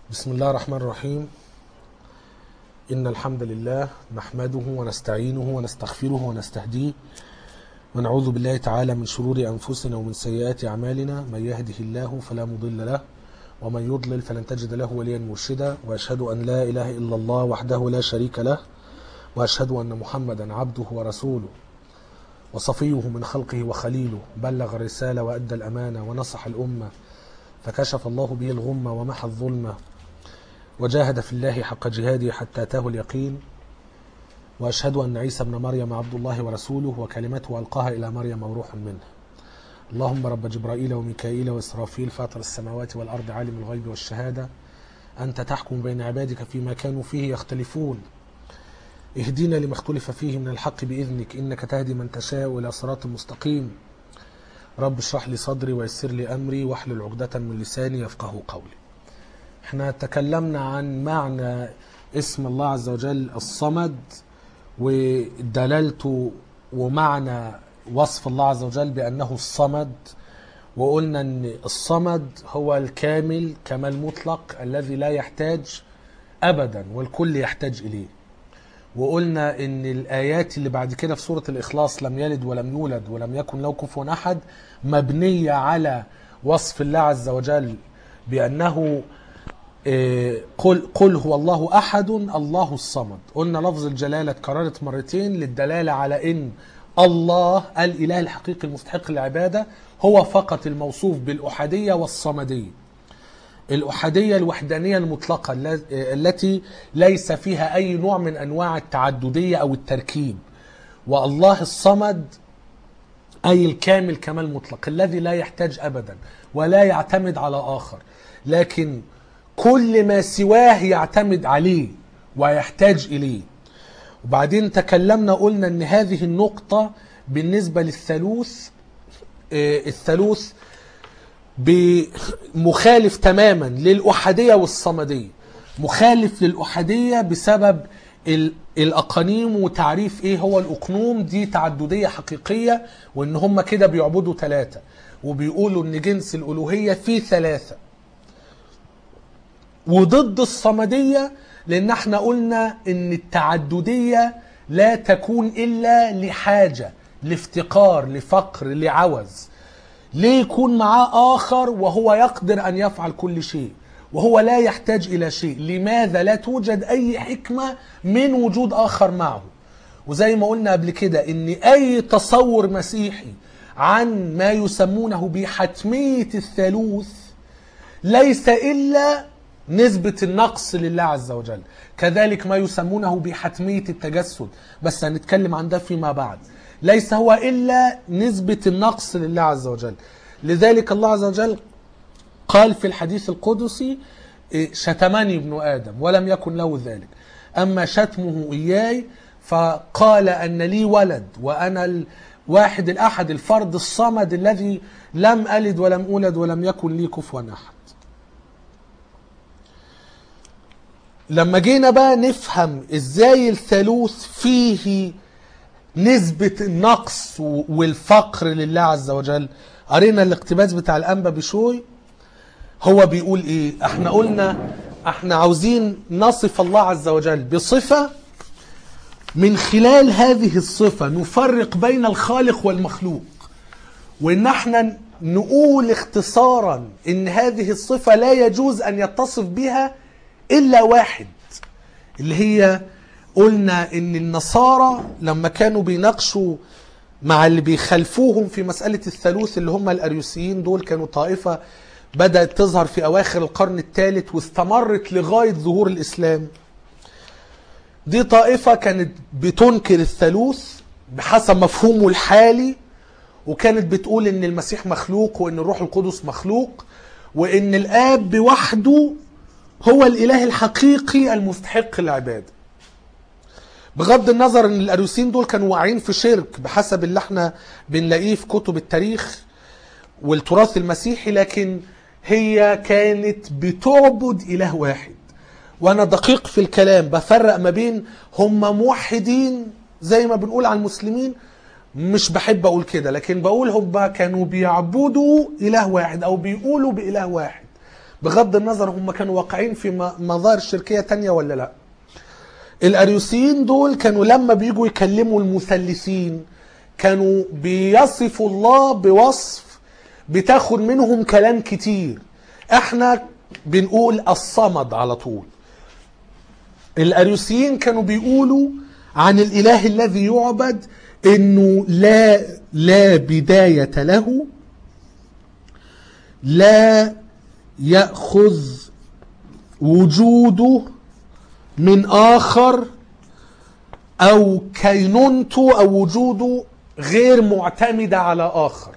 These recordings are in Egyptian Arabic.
بسم الله الرحمن الرحيم إن الحمد لله نحمده ونستعينه ونستغفره ونستهديه ونعوذ بالله تعالى من شرور أنفسنا ومن سيئات أعمالنا من يهده الله فلا مضل له ومن يضلل فلن تجد له وليا مرشدا وأشهد أن لا إله إلا الله وحده لا شريك له وأشهد أن محمدا عبده ورسوله وصفيه من خلقه وخليله بلغ الرسالة وأدى الأمانة ونصح الأمة فكشف الله به الغمة ومحى الظلمة وجاهد في الله حق جهاده حتى أتاه اليقين وأشهد أن عيسى ابن مريم عبد الله ورسوله وكلمته ألقاها إلى مريم وروح منه اللهم رب جبرائيل وميكائيل وإسرافيل فاطر السماوات والأرض عالم الغيب والشهادة أنت تحكم بين عبادك فيما كانوا فيه يختلفون اهدنا لما اختلف فيه من الحق بإذنك إنك تهدي من تشاء إلى صراط مستقيم رب اشرح لي صدري ويسر لي أمري واحلل عقدة من لساني يفقه قولي احنا تكلمنا عن معنى اسم الله عز وجل الصمد ودلالته ومعنى وصف الله عز وجل بأنه الصمد وقلنا ان الصمد هو الكامل كمال مطلق الذي لا يحتاج ابدا والكل يحتاج اليه وقلنا ان الايات اللي بعد كده في سوره الاخلاص لم يلد ولم يولد ولم يكن له كفوا احد مبنيه على وصف الله عز وجل بانه قل قل هو الله احد الله الصمد قلنا لفظ الجلاله اتكررت مرتين للدلاله على ان الله الاله الحقيقي المستحق للعباده هو فقط الموصوف بالاحاديه والصمديه الأحادية الوحدانية المطلقة التي ليس فيها أي نوع من أنواع التعددية أو التركيب والله الصمد أي الكامل كمال مطلق الذي لا يحتاج أبدا ولا يعتمد على آخر لكن كل ما سواه يعتمد عليه ويحتاج إليه وبعدين تكلمنا قلنا أن هذه النقطة بالنسبة للثالوث الثالوث مخالف تماما للأحادية والصمدية مخالف للأحادية بسبب الأقانيم وتعريف إيه هو الأقنوم دي تعددية حقيقية وإن هم كده بيعبدوا ثلاثة وبيقولوا إن جنس الألوهية فيه ثلاثة وضد الصمدية لأن احنا قلنا إن التعددية لا تكون إلا لحاجة لافتقار لفقر لعوز ليه يكون معاه آخر وهو يقدر أن يفعل كل شيء وهو لا يحتاج إلى شيء لماذا لا توجد أي حكمة من وجود آخر معه وزي ما قلنا قبل كده إن أي تصور مسيحي عن ما يسمونه بحتمية الثالوث ليس إلا نسبة النقص لله عز وجل كذلك ما يسمونه بحتمية التجسد بس هنتكلم عن ده فيما بعد ليس هو إلا نسبة النقص لله عز وجل لذلك الله عز وجل قال في الحديث القدسي شتمني ابن آدم ولم يكن له ذلك أما شتمه إياي فقال أن لي ولد وأنا الواحد الأحد الفرد الصمد الذي لم ألد ولم أولد ولم يكن لي كفوا أحد لما جينا بقى نفهم ازاي الثالوث فيه نسبة النقص والفقر لله عز وجل قرينا الاقتباس بتاع الأنبا بشوي هو بيقول ايه احنا قلنا احنا عاوزين نصف الله عز وجل بصفة من خلال هذه الصفة نفرق بين الخالق والمخلوق وان احنا نقول اختصارا ان هذه الصفة لا يجوز ان يتصف بها الا واحد اللي هي قلنا ان النصارى لما كانوا بيناقشوا مع اللي بيخالفوهم في مسألة الثالوث اللي هم الأريوسيين دول كانوا طائفة بدأت تظهر في أواخر القرن الثالث واستمرت لغاية ظهور الإسلام دي طائفة كانت بتنكر الثالوث بحسب مفهومه الحالي وكانت بتقول ان المسيح مخلوق وان الروح القدس مخلوق وان الآب بوحده هو الإله الحقيقي المستحق للعباده بغض النظر ان الاريوسيين دول كانوا واقعين في شرك بحسب اللي احنا بنلاقيه في كتب التاريخ والتراث المسيحي لكن هي كانت بتعبد اله واحد وانا دقيق في الكلام بفرق ما بين هم موحدين زي ما بنقول عن المسلمين مش بحب اقول كده لكن بقول هم كانوا بيعبدوا اله واحد او بيقولوا باله واحد بغض النظر هم كانوا واقعين في م- مظاهر شركيه تانية ولا لا الاريوسيين دول كانوا لما بيجوا يكلموا المثلثين كانوا بيصفوا الله بوصف بتاخد منهم كلام كتير احنا بنقول الصمد على طول الاريوسيين كانوا بيقولوا عن الاله الذي يعبد انه لا لا بدايه له لا ياخذ وجوده من اخر او كينونته او وجوده غير معتمده على اخر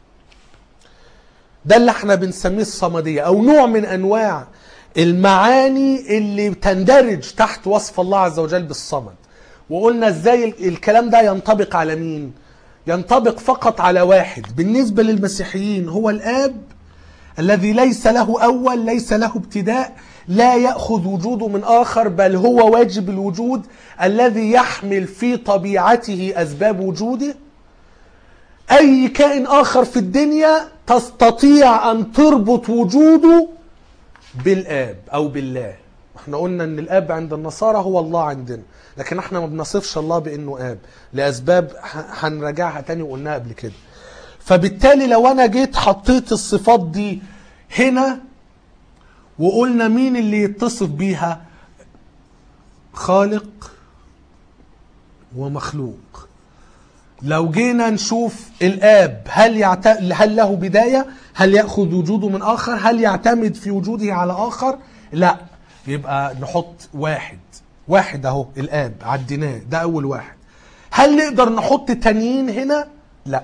ده اللي احنا بنسميه الصمديه او نوع من انواع المعاني اللي تندرج تحت وصف الله عز وجل بالصمد وقلنا ازاي ال- الكلام ده ينطبق على مين ينطبق فقط على واحد بالنسبه للمسيحيين هو الاب الذي ليس له اول ليس له ابتداء لا ياخذ وجوده من اخر بل هو واجب الوجود الذي يحمل في طبيعته اسباب وجوده اي كائن اخر في الدنيا تستطيع ان تربط وجوده بالاب او بالله احنا قلنا ان الاب عند النصارى هو الله عندنا لكن احنا ما بنصفش الله بانه اب لاسباب ح- هنراجعها تاني وقلناها قبل كده فبالتالي لو انا جيت حطيت الصفات دي هنا وقلنا مين اللي يتصف بيها خالق ومخلوق لو جينا نشوف الاب هل يعت... هل له بدايه هل ياخذ وجوده من اخر هل يعتمد في وجوده على اخر لا يبقى نحط واحد واحد اهو الاب عديناه ده اول واحد هل نقدر نحط تانيين هنا لا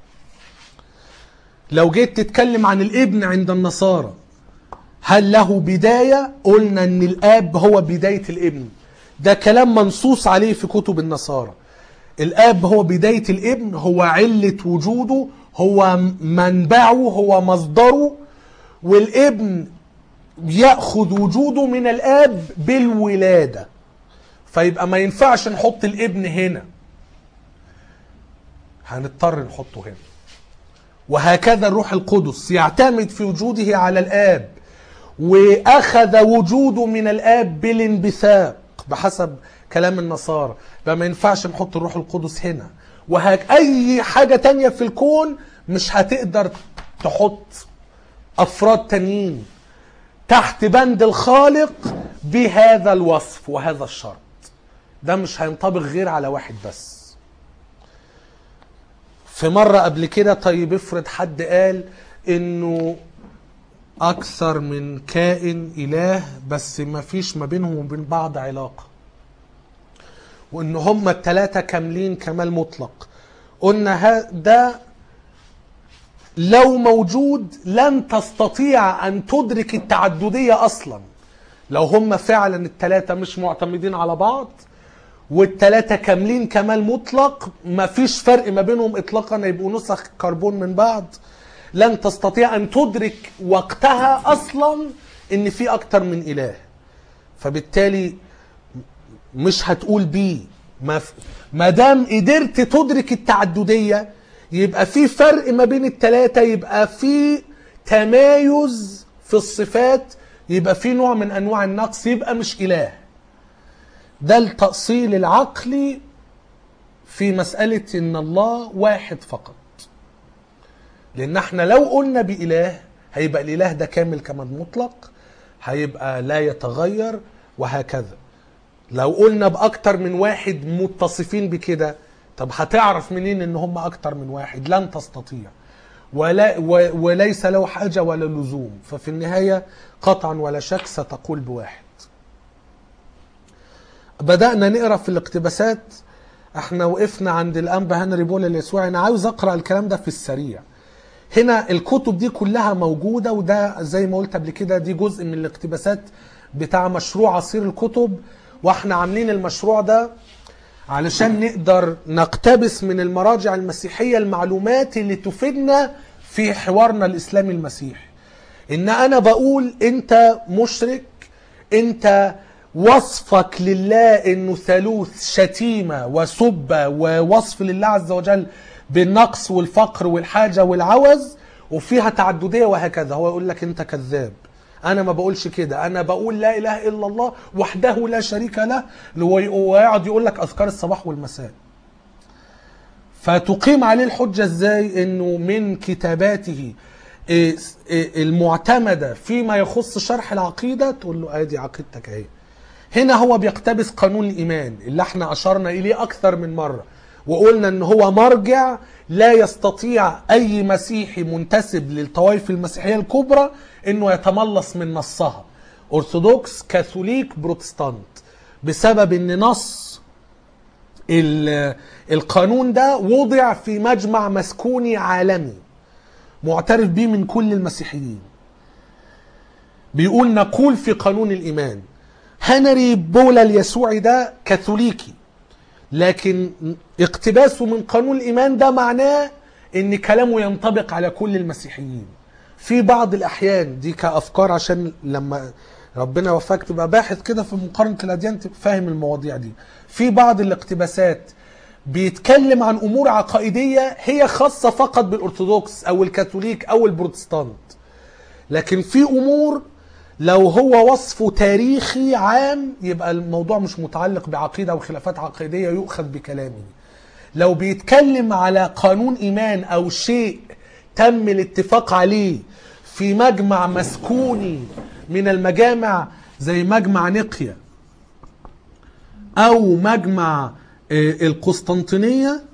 لو جيت تتكلم عن الابن عند النصارى هل له بداية قلنا ان الاب هو بداية الابن ده كلام منصوص عليه في كتب النصارى الاب هو بداية الابن هو علة وجوده هو منبعه هو مصدره والابن ياخذ وجوده من الاب بالولاده فيبقى ما ينفعش نحط الابن هنا هنضطر نحطه هنا وهكذا الروح القدس يعتمد في وجوده على الاب واخذ وجوده من الاب بالانبثاق بحسب كلام النصارى يبقى ما ينفعش نحط الروح القدس هنا وهك اي حاجه تانية في الكون مش هتقدر تحط افراد تانيين تحت بند الخالق بهذا الوصف وهذا الشرط ده مش هينطبق غير على واحد بس في مرة قبل كده طيب افرض حد قال انه اكثر من كائن اله بس ما فيش ما بينهم وبين بعض علاقة وان هما التلاتة كاملين كمال مطلق قلنا ها- ده لو موجود لن تستطيع ان تدرك التعددية اصلا لو هم فعلا التلاتة مش معتمدين على بعض والتلاتة كاملين كمال مطلق مفيش فرق ما بينهم اطلاقا يبقوا نسخ كربون من بعض لن تستطيع ان تدرك وقتها اصلا ان في اكتر من اله فبالتالي مش هتقول بيه ما ف... ما دام قدرت تدرك التعدديه يبقى في فرق ما بين التلاتة يبقى في تمايز في الصفات يبقى في نوع من انواع النقص يبقى مش اله ده التأصيل العقلي في مسألة ان الله واحد فقط لان احنا لو قلنا بإله هيبقى الاله ده كامل كمال مطلق هيبقى لا يتغير وهكذا لو قلنا باكتر من واحد متصفين بكده طب هتعرف منين ان هم اكتر من واحد لن تستطيع ولا و وليس له حاجه ولا لزوم ففي النهايه قطعا ولا شك ستقول بواحد بدانا نقرا في الاقتباسات احنا وقفنا عند الانبا هنري بول اليسوعي انا عاوز اقرا الكلام ده في السريع هنا الكتب دي كلها موجوده وده زي ما قلت قبل كده دي جزء من الاقتباسات بتاع مشروع عصير الكتب واحنا عاملين المشروع ده علشان نقدر نقتبس من المراجع المسيحيه المعلومات اللي تفيدنا في حوارنا الاسلامي المسيحي ان انا بقول انت مشرك انت وصفك لله انه ثالوث شتيمه وسبه ووصف لله عز وجل بالنقص والفقر والحاجه والعوز وفيها تعدديه وهكذا هو يقول لك انت كذاب انا ما بقولش كده انا بقول لا اله الا الله وحده لا شريك له ويقعد يقول لك اذكار الصباح والمساء فتقيم عليه الحجة ازاي انه من كتاباته إيه، إيه، المعتمدة فيما يخص شرح العقيدة تقول له ادي عقيدتك اهي هنا هو بيقتبس قانون الايمان اللي احنا اشرنا اليه اكثر من مرة وقلنا ان هو مرجع لا يستطيع اي مسيحي منتسب للطوائف المسيحية الكبرى انه يتملص من نصها ارثوذكس كاثوليك بروتستانت بسبب ان نص ال- القانون ده وضع في مجمع مسكوني عالمي معترف به من كل المسيحيين بيقول نقول في قانون الإيمان هنري بولا اليسوعي ده كاثوليكي لكن اقتباسه من قانون الإيمان ده معناه ان كلامه ينطبق على كل المسيحيين في بعض الأحيان دي كأفكار عشان لما ربنا وفاك تبقى باحث كده في مقارنة الأديان تبقى فاهم المواضيع دي في بعض الاقتباسات بيتكلم عن امور عقائديه هي خاصه فقط بالارثوذكس او الكاثوليك او البروتستانت لكن في امور لو هو وصفه تاريخي عام يبقى الموضوع مش متعلق بعقيده وخلافات عقيديه يؤخذ بكلامه لو بيتكلم على قانون ايمان او شيء تم الاتفاق عليه في مجمع مسكوني من المجامع زي مجمع نقيا او مجمع آه، القسطنطينيه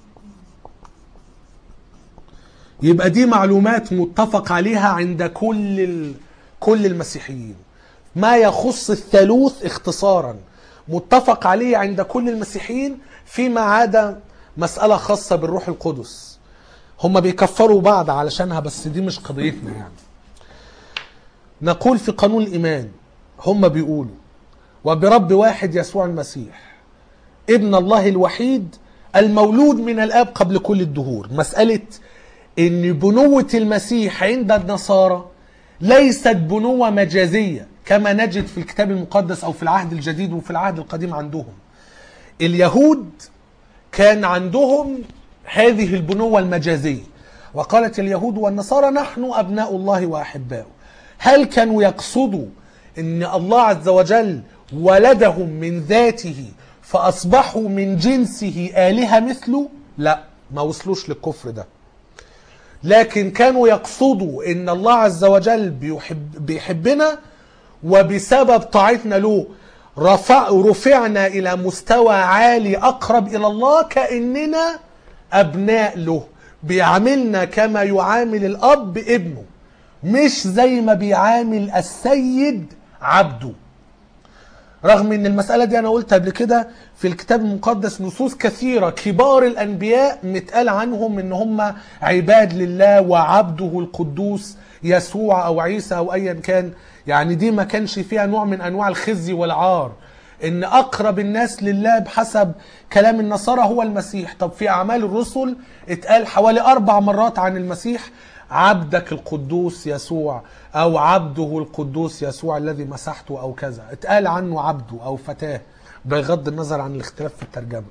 يبقى دي معلومات متفق عليها عند كل ال... كل المسيحيين ما يخص الثالوث اختصارا متفق عليه عند كل المسيحيين فيما عدا مسألة خاصة بالروح القدس هم بيكفروا بعض علشانها بس دي مش قضيتنا يعني نقول في قانون الإيمان هم بيقولوا وبرب واحد يسوع المسيح ابن الله الوحيد المولود من الاب قبل كل الدهور مساله ان بنوه المسيح عند النصارى ليست بنوه مجازيه كما نجد في الكتاب المقدس او في العهد الجديد وفي العهد القديم عندهم اليهود كان عندهم هذه البنوه المجازيه وقالت اليهود والنصارى نحن ابناء الله واحباؤه هل كانوا يقصدوا ان الله عز وجل ولدهم من ذاته فاصبحوا من جنسه الهه مثله لا ما وصلوش للكفر ده لكن كانوا يقصدوا ان الله عز وجل بيحب بيحبنا وبسبب طاعتنا له رفع رفعنا الى مستوى عالي اقرب الى الله كاننا ابناء له بيعاملنا كما يعامل الاب ابنه مش زي ما بيعامل السيد عبده رغم ان المسألة دي انا قلت قبل كده في الكتاب المقدس نصوص كثيرة كبار الانبياء متقال عنهم ان هم عباد لله وعبده القدوس يسوع او عيسى او ايا كان يعني دي ما كانش فيها نوع من انواع الخزي والعار ان اقرب الناس لله بحسب كلام النصارى هو المسيح طب في اعمال الرسل اتقال حوالي اربع مرات عن المسيح عبدك القدوس يسوع او عبده القدوس يسوع الذي مسحته او كذا اتقال عنه عبده او فتاه بغض النظر عن الاختلاف في الترجمه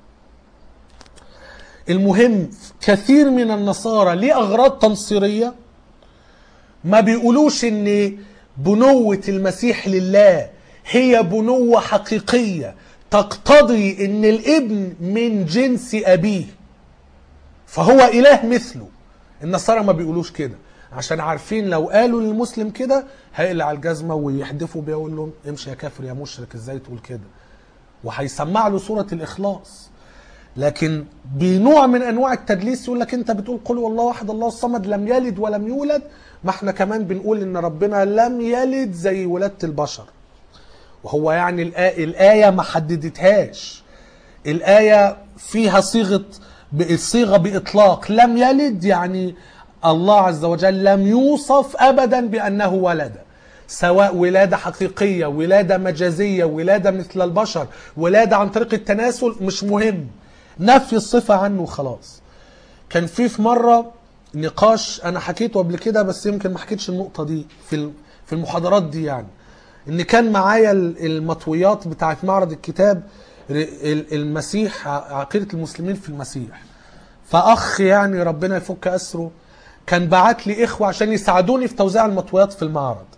المهم كثير من النصارى لاغراض تنصيريه ما بيقولوش ان بنوة المسيح لله هي بنوة حقيقية تقتضي ان الابن من جنس ابيه فهو اله مثله النصارى ما بيقولوش كده عشان عارفين لو قالوا للمسلم كده هيقلع الجزمة ويحدفوا بيه ويقول لهم امشي يا كافر يا مشرك ازاي تقول كده وهيسمع له سورة الإخلاص لكن بنوع من انواع التدليس يقول لك انت بتقول قل والله احد الله الصمد لم يلد ولم يولد ما احنا كمان بنقول ان ربنا لم يلد زي ولادة البشر وهو يعني الآية, الآية ما حددتهاش الآية فيها صيغة الصيغة بإطلاق لم يلد يعني الله عز وجل لم يوصف أبدا بأنه ولد سواء ولادة حقيقية ولادة مجازية ولادة مثل البشر ولادة عن طريق التناسل مش مهم نفي الصفة عنه خلاص كان في في مرة نقاش أنا حكيته قبل كده بس يمكن ما حكيتش النقطة دي في في المحاضرات دي يعني إن كان معايا المطويات بتاعت معرض الكتاب المسيح عقيدة المسلمين في المسيح فأخ يعني ربنا يفك أسره كان بعت لي إخوة عشان يساعدوني في توزيع المطويات في المعرض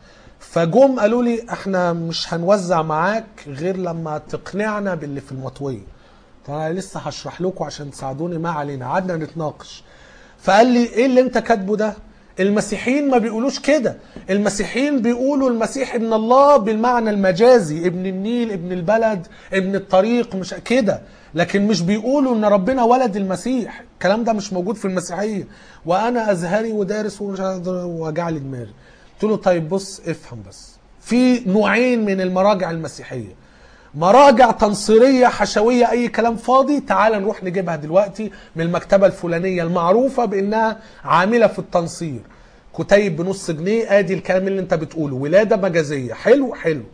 فجم قالوا لي احنا مش هنوزع معاك غير لما تقنعنا باللي في المطويه فانا لسه هشرح لكم عشان تساعدوني ما علينا قعدنا نتناقش فقال لي ايه اللي انت كاتبه ده المسيحيين ما بيقولوش كده المسيحيين بيقولوا المسيح ابن الله بالمعنى المجازي ابن النيل ابن البلد ابن الطريق مش كده لكن مش بيقولوا ان ربنا ولد المسيح الكلام ده مش موجود في المسيحيه وانا ازهري ودارس ومش عارف وجع لي دماغي قلت له طيب بص افهم بس في نوعين من المراجع المسيحيه مراجع تنصيريه حشويه اي كلام فاضي تعال نروح نجيبها دلوقتي من المكتبه الفلانيه المعروفه بانها عامله في التنصير كتيب بنص جنيه ادي الكلام اللي انت بتقوله ولاده مجازيه حلو حلو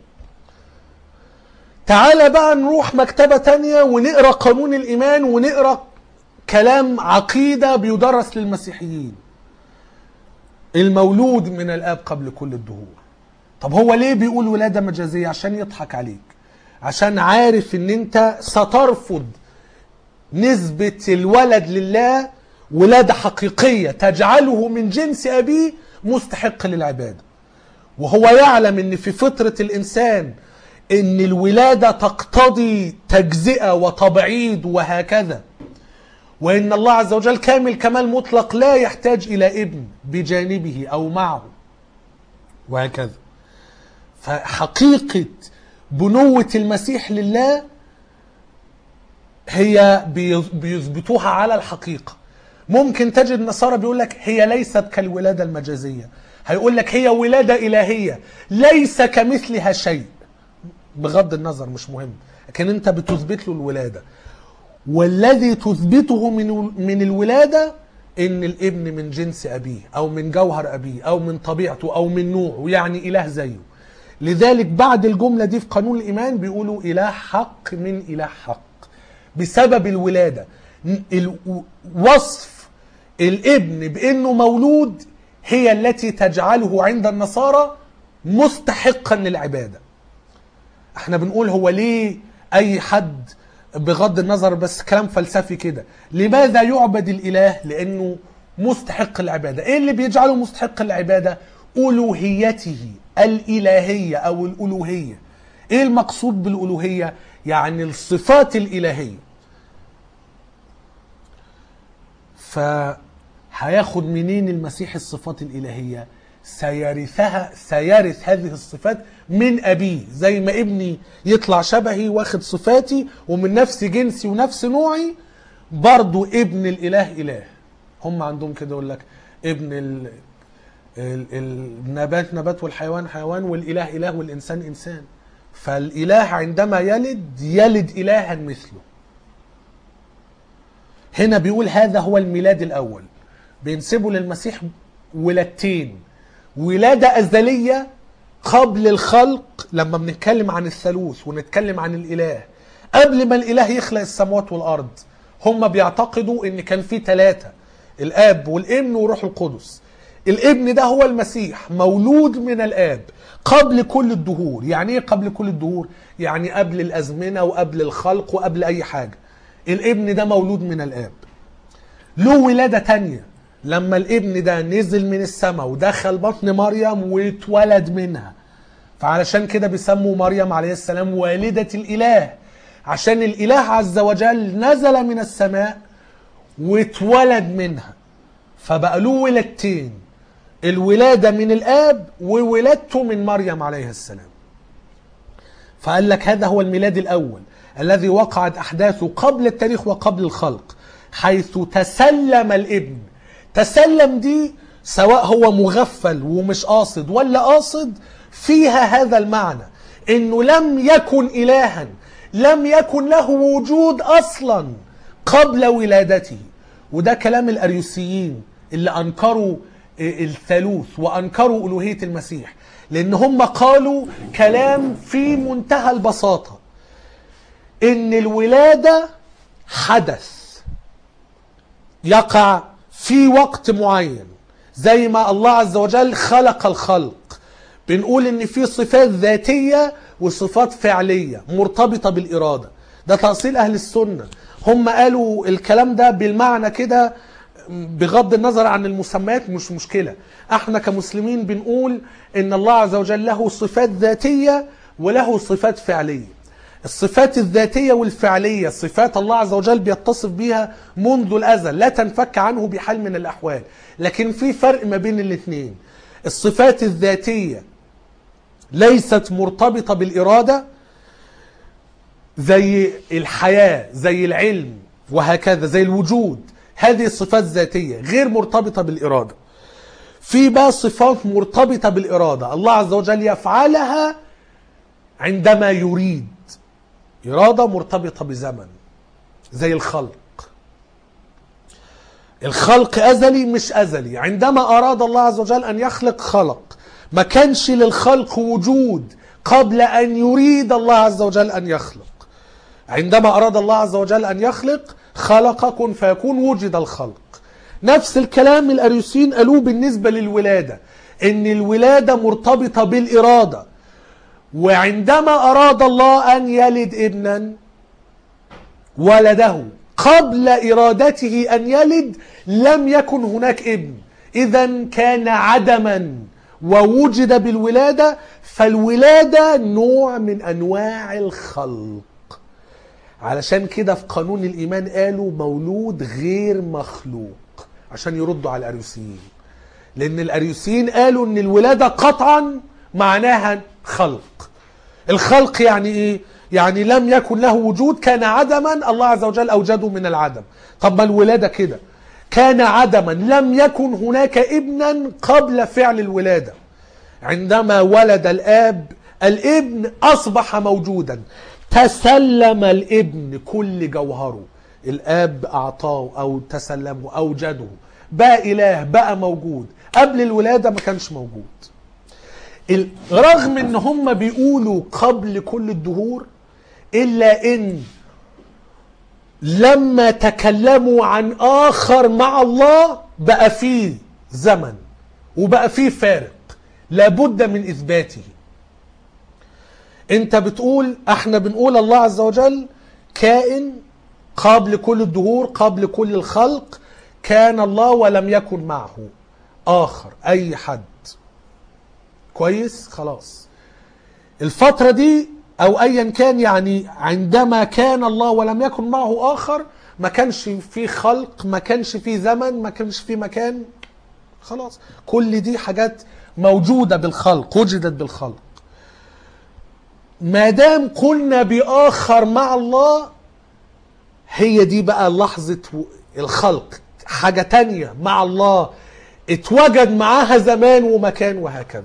تعالى بقى نروح مكتبه تانية ونقرا قانون الايمان ونقرا كلام عقيده بيدرس للمسيحيين المولود من الاب قبل كل الدهور طب هو ليه بيقول ولاده مجازيه عشان يضحك عليك عشان عارف ان انت سترفض نسبة الولد لله ولادة حقيقية تجعله من جنس أبيه مستحق للعبادة وهو يعلم ان في فطرة الإنسان ان الولادة تقتضي تجزئة وتبعيض وهكذا وان الله عز وجل كامل كمال مطلق لا يحتاج الى ابن بجانبه او معه وهكذا فحقيقة بنوة المسيح لله هي بيثبتوها على الحقيقة ممكن تجد النصارى بيقول لك هي ليست كالولادة المجازية هيقول لك هي ولادة إلهية ليس كمثلها شيء بغض النظر مش مهم لكن انت بتثبت له الولادة والذي تثبته من من الولادة ان الابن من جنس ابيه او من جوهر ابيه او من طبيعته او من نوعه يعني اله زيه لذلك بعد الجملة دي في قانون الإيمان بيقولوا إله حق من إله حق بسبب الولادة وصف الابن بأنه مولود هي التي تجعله عند النصارى مستحقا للعبادة احنا بنقول هو ليه أي حد بغض النظر بس كلام فلسفي كده لماذا يعبد الإله لأنه مستحق العبادة ايه اللي بيجعله مستحق العبادة ألوهيته الإلهية أو الألوهية إيه المقصود بالألوهية؟ يعني الصفات الإلهية فهياخد منين المسيح الصفات الإلهية؟ سيرثها سيرث هذه الصفات من أبيه زي ما ابني يطلع شبهي واخد صفاتي ومن نفس جنسي ونفس نوعي برضو ابن الإله إله هم عندهم كده يقول لك ابن ال... النبات نبات والحيوان حيوان والاله اله والانسان انسان فالاله عندما يلد يلد الها مثله هنا بيقول هذا هو الميلاد الاول بينسبوا للمسيح ولادتين ولاده ازليه قبل الخلق لما بنتكلم عن الثالوث ونتكلم عن الاله قبل ما الاله يخلق السماوات والارض هم بيعتقدوا ان كان في ثلاثه الاب والابن وروح القدس الابن ده هو المسيح مولود من الاب قبل كل الدهور يعني ايه قبل كل الدهور يعني قبل الازمنه وقبل الخلق وقبل اي حاجه الابن ده مولود من الاب له ولاده تانية لما الابن ده نزل من السماء ودخل بطن مريم واتولد منها فعلشان كده بيسموا مريم عليه السلام والدة الإله عشان الإله عز وجل نزل من السماء واتولد منها فبقى له ولادتين الولادة من الآب وولادته من مريم عليه السلام فقال لك هذا هو الميلاد الأول الذي وقعت أحداثه قبل التاريخ وقبل الخلق حيث تسلم الابن تسلم دي سواء هو مغفل ومش قاصد ولا قاصد فيها هذا المعنى انه لم يكن الها لم يكن له وجود اصلا قبل ولادته وده كلام الاريوسيين اللي انكروا الثالوث وانكروا الوهيه المسيح لان هم قالوا كلام في منتهى البساطه ان الولاده حدث يقع في وقت معين زي ما الله عز وجل خلق الخلق بنقول ان في صفات ذاتيه وصفات فعليه مرتبطه بالاراده ده تاصيل اهل السنه هم قالوا الكلام ده بالمعنى كده بغض النظر عن المسميات مش مشكلة احنا كمسلمين بنقول ان الله عز وجل له صفات ذاتية وله صفات فعلية الصفات الذاتية والفعلية صفات الله عز وجل بيتصف بها منذ الأزل لا تنفك عنه بحال من الأحوال لكن في فرق ما بين الاثنين الصفات الذاتية ليست مرتبطة بالإرادة زي الحياة زي العلم وهكذا زي الوجود هذه الصفات ذاتية غير مرتبطة بالإرادة في بقى صفات مرتبطة بالإرادة الله عز وجل يفعلها عندما يريد إرادة مرتبطة بزمن زي الخلق الخلق أزلي مش أزلي عندما أراد الله عز وجل أن يخلق خلق ما كانش للخلق وجود قبل أن يريد الله عز وجل أن يخلق عندما أراد الله عز وجل أن يخلق خلق كن فيكون وجد الخلق نفس الكلام الأريوسيين قالوه بالنسبة للولادة إن الولادة مرتبطة بالإرادة وعندما أراد الله أن يلد ابنا ولده قبل إرادته أن يلد لم يكن هناك ابن إذا كان عدما ووجد بالولادة فالولادة نوع من أنواع الخلق علشان كده في قانون الإيمان قالوا مولود غير مخلوق عشان يردوا على الأريوسيين لأن الأريوسيين قالوا أن الولادة قطعا معناها خلق الخلق يعني إيه؟ يعني لم يكن له وجود كان عدما الله عز وجل أوجده من العدم طب ما الولادة كده كان عدما لم يكن هناك ابنا قبل فعل الولادة عندما ولد الآب الابن أصبح موجودا تسلم الابن كل جوهره الآب أعطاه أو تسلمه أوجده بقى إله بقى موجود قبل الولادة ما كانش موجود ال- رغم ان هم بيقولوا قبل كل الدهور الا ان لما تكلموا عن اخر مع الله بقى فيه زمن وبقى فيه فارق لابد من اثباته انت بتقول احنا بنقول الله عز وجل كائن قبل كل الدهور قبل كل الخلق كان الله ولم يكن معه اخر اي حد كويس خلاص الفترة دي او ايا كان يعني عندما كان الله ولم يكن معه اخر ما كانش في خلق ما كانش في زمن ما كانش في مكان خلاص كل دي حاجات موجودة بالخلق وجدت بالخلق ما دام قلنا بآخر مع الله هي دي بقى لحظة و- الخلق حاجة تانية مع الله اتوجد معاها زمان ومكان وهكذا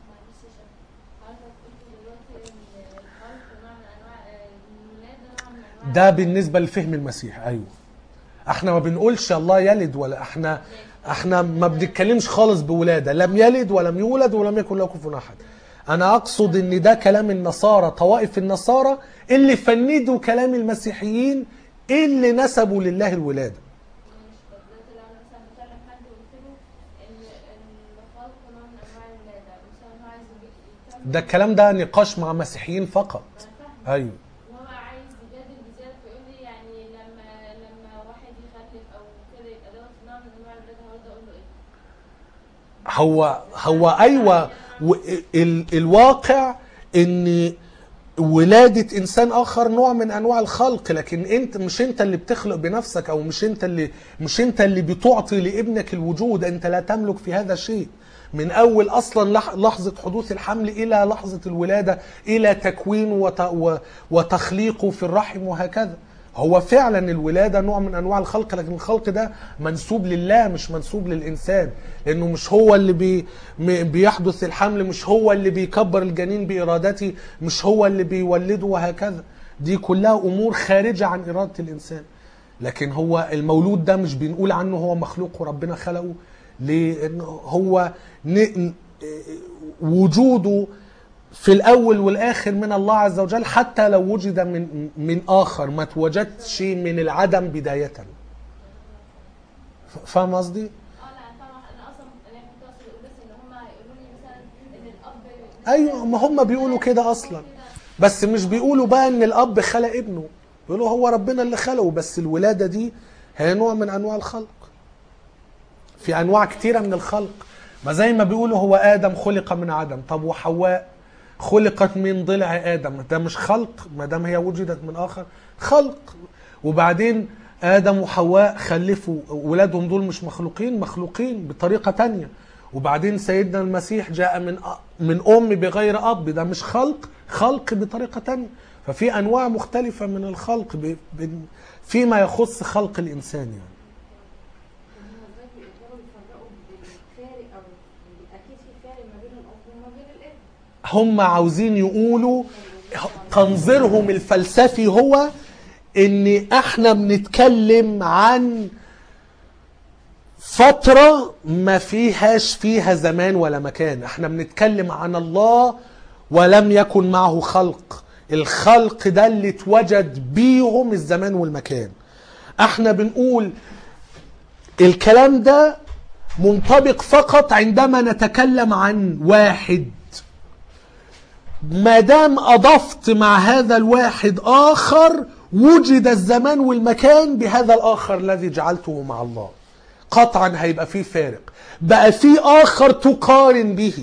ده بالنسبة لفهم المسيح أيوه احنا ما بنقولش الله يلد ولا احنا احنا ما بنتكلمش خالص بولادة لم يلد ولم يولد ولم يكن له كفوا احد انا اقصد ان ده كلام النصارى طوائف النصارى اللي فندوا كلام المسيحيين اللي نسبوا لله الولادة دلوقتي لو انا مثلا بكلم حد وقلت له ان ان الخلق نوع من انواع الولاده مثلا هو عايز يكمل ده الكلام ده نقاش مع مسيحيين فقط انا فاهمه ايوه وهو عايز يجادل بزياده فيقول لي يعني لما لما واحد يخلف او كده يبقى دوت نوع من انواع الولاده هرد اقول له ايه؟ هو هو ايوه و- ال الواقع ان ولادة انسان اخر نوع من انواع الخلق لكن انت مش انت اللي بتخلق بنفسك او مش انت اللي مش انت اللي بتعطي لابنك الوجود انت لا تملك في هذا شيء من اول اصلا لح- لحظة حدوث الحمل الى لحظة الولادة الى تكوينه وت و- وتخليقه في الرحم وهكذا هو فعلا الولادة نوع من أنواع الخلق لكن الخلق ده منسوب لله مش منسوب للإنسان لأنه مش هو اللي بي م- بيحدث الحمل مش هو اللي بيكبر الجنين بإرادته مش هو اللي بيولده وهكذا دي كلها أمور خارجة عن إرادة الإنسان لكن هو المولود ده مش بنقول عنه هو مخلوق وربنا خلقه لأنه هو ن- وجوده في الاول والاخر من الله عز وجل حتى لو وجد من من اخر ما توجدش من العدم بدايه ف- فاهم قصدي اه لا انا طبعا انا اصلا انا كنت اقصد اقول بس ان هم يقولوا لي مثلا ان الاب ايوه ما هم بيقولوا كده اصلا بس مش بيقولوا بقى ان الاب خلق ابنه بيقولوا هو ربنا اللي خلقه بس الولاده دي هي نوع من انواع الخلق في انواع كتيره من الخلق ما زي ما بيقولوا هو ادم خلق من عدم طب وحواء خلقت من ضلع ادم ده مش خلق ما دام هي وجدت من اخر خلق وبعدين ادم وحواء خلفوا ولادهم دول مش مخلوقين مخلوقين بطريقه تانية وبعدين سيدنا المسيح جاء من أ- من ام بغير اب ده مش خلق خلق بطريقه تانية ففي انواع مختلفه من الخلق ب- ب- فيما يخص خلق الانسان يعني هم ازاي بيقدروا يفرقوا بين الفارق او اكيد في فارق ما بين الاب وما بين الابن هم عاوزين يقولوا تنظيرهم الفلسفي هو ان احنا بنتكلم عن فترة ما فيهاش فيها زمان ولا مكان احنا بنتكلم عن الله ولم يكن معه خلق الخلق ده اللي اتوجد بيهم الزمان والمكان احنا بنقول الكلام ده منطبق فقط عندما نتكلم عن واحد ما دام اضفت مع هذا الواحد اخر وجد الزمان والمكان بهذا الاخر الذي جعلته مع الله قطعا هيبقى فيه فارق بقى في اخر تقارن به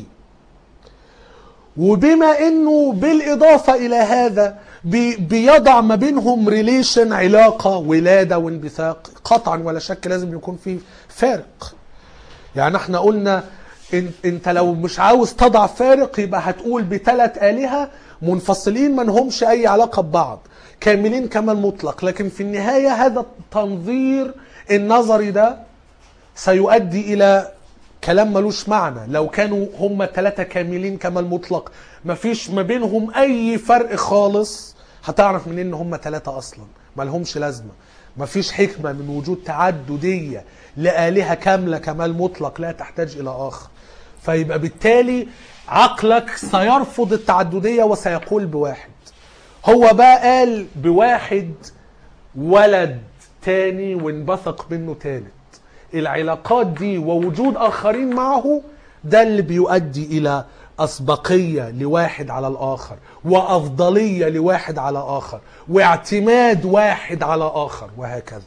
وبما انه بالاضافه الى هذا بي- بيضع ما بينهم ريليشن علاقه ولاده وانبثاق قطعا ولا شك لازم يكون في فارق يعني احنا قلنا ان انت لو مش عاوز تضع فارق يبقى هتقول بثلاث آلهة منفصلين ما لهمش اي علاقة ببعض كاملين كمال مطلق لكن في النهاية هذا التنظير النظري ده سيؤدي الى كلام ملوش معنى لو كانوا هم ثلاثة كاملين كمال مطلق مفيش ما بينهم اي فرق خالص هتعرف منين ان هم ثلاثة اصلا ما لهمش لازمة مفيش حكمة من وجود تعددية لآلهة كاملة كمال مطلق لا تحتاج إلى آخر فيبقى بالتالي عقلك سيرفض التعددية وسيقول بواحد هو بقى قال بواحد ولد تاني وانبثق منه تالت العلاقات دي ووجود آخرين معه ده اللي بيؤدي إلى أسبقية لواحد على الآخر وأفضلية لواحد على آخر واعتماد واحد على آخر وهكذا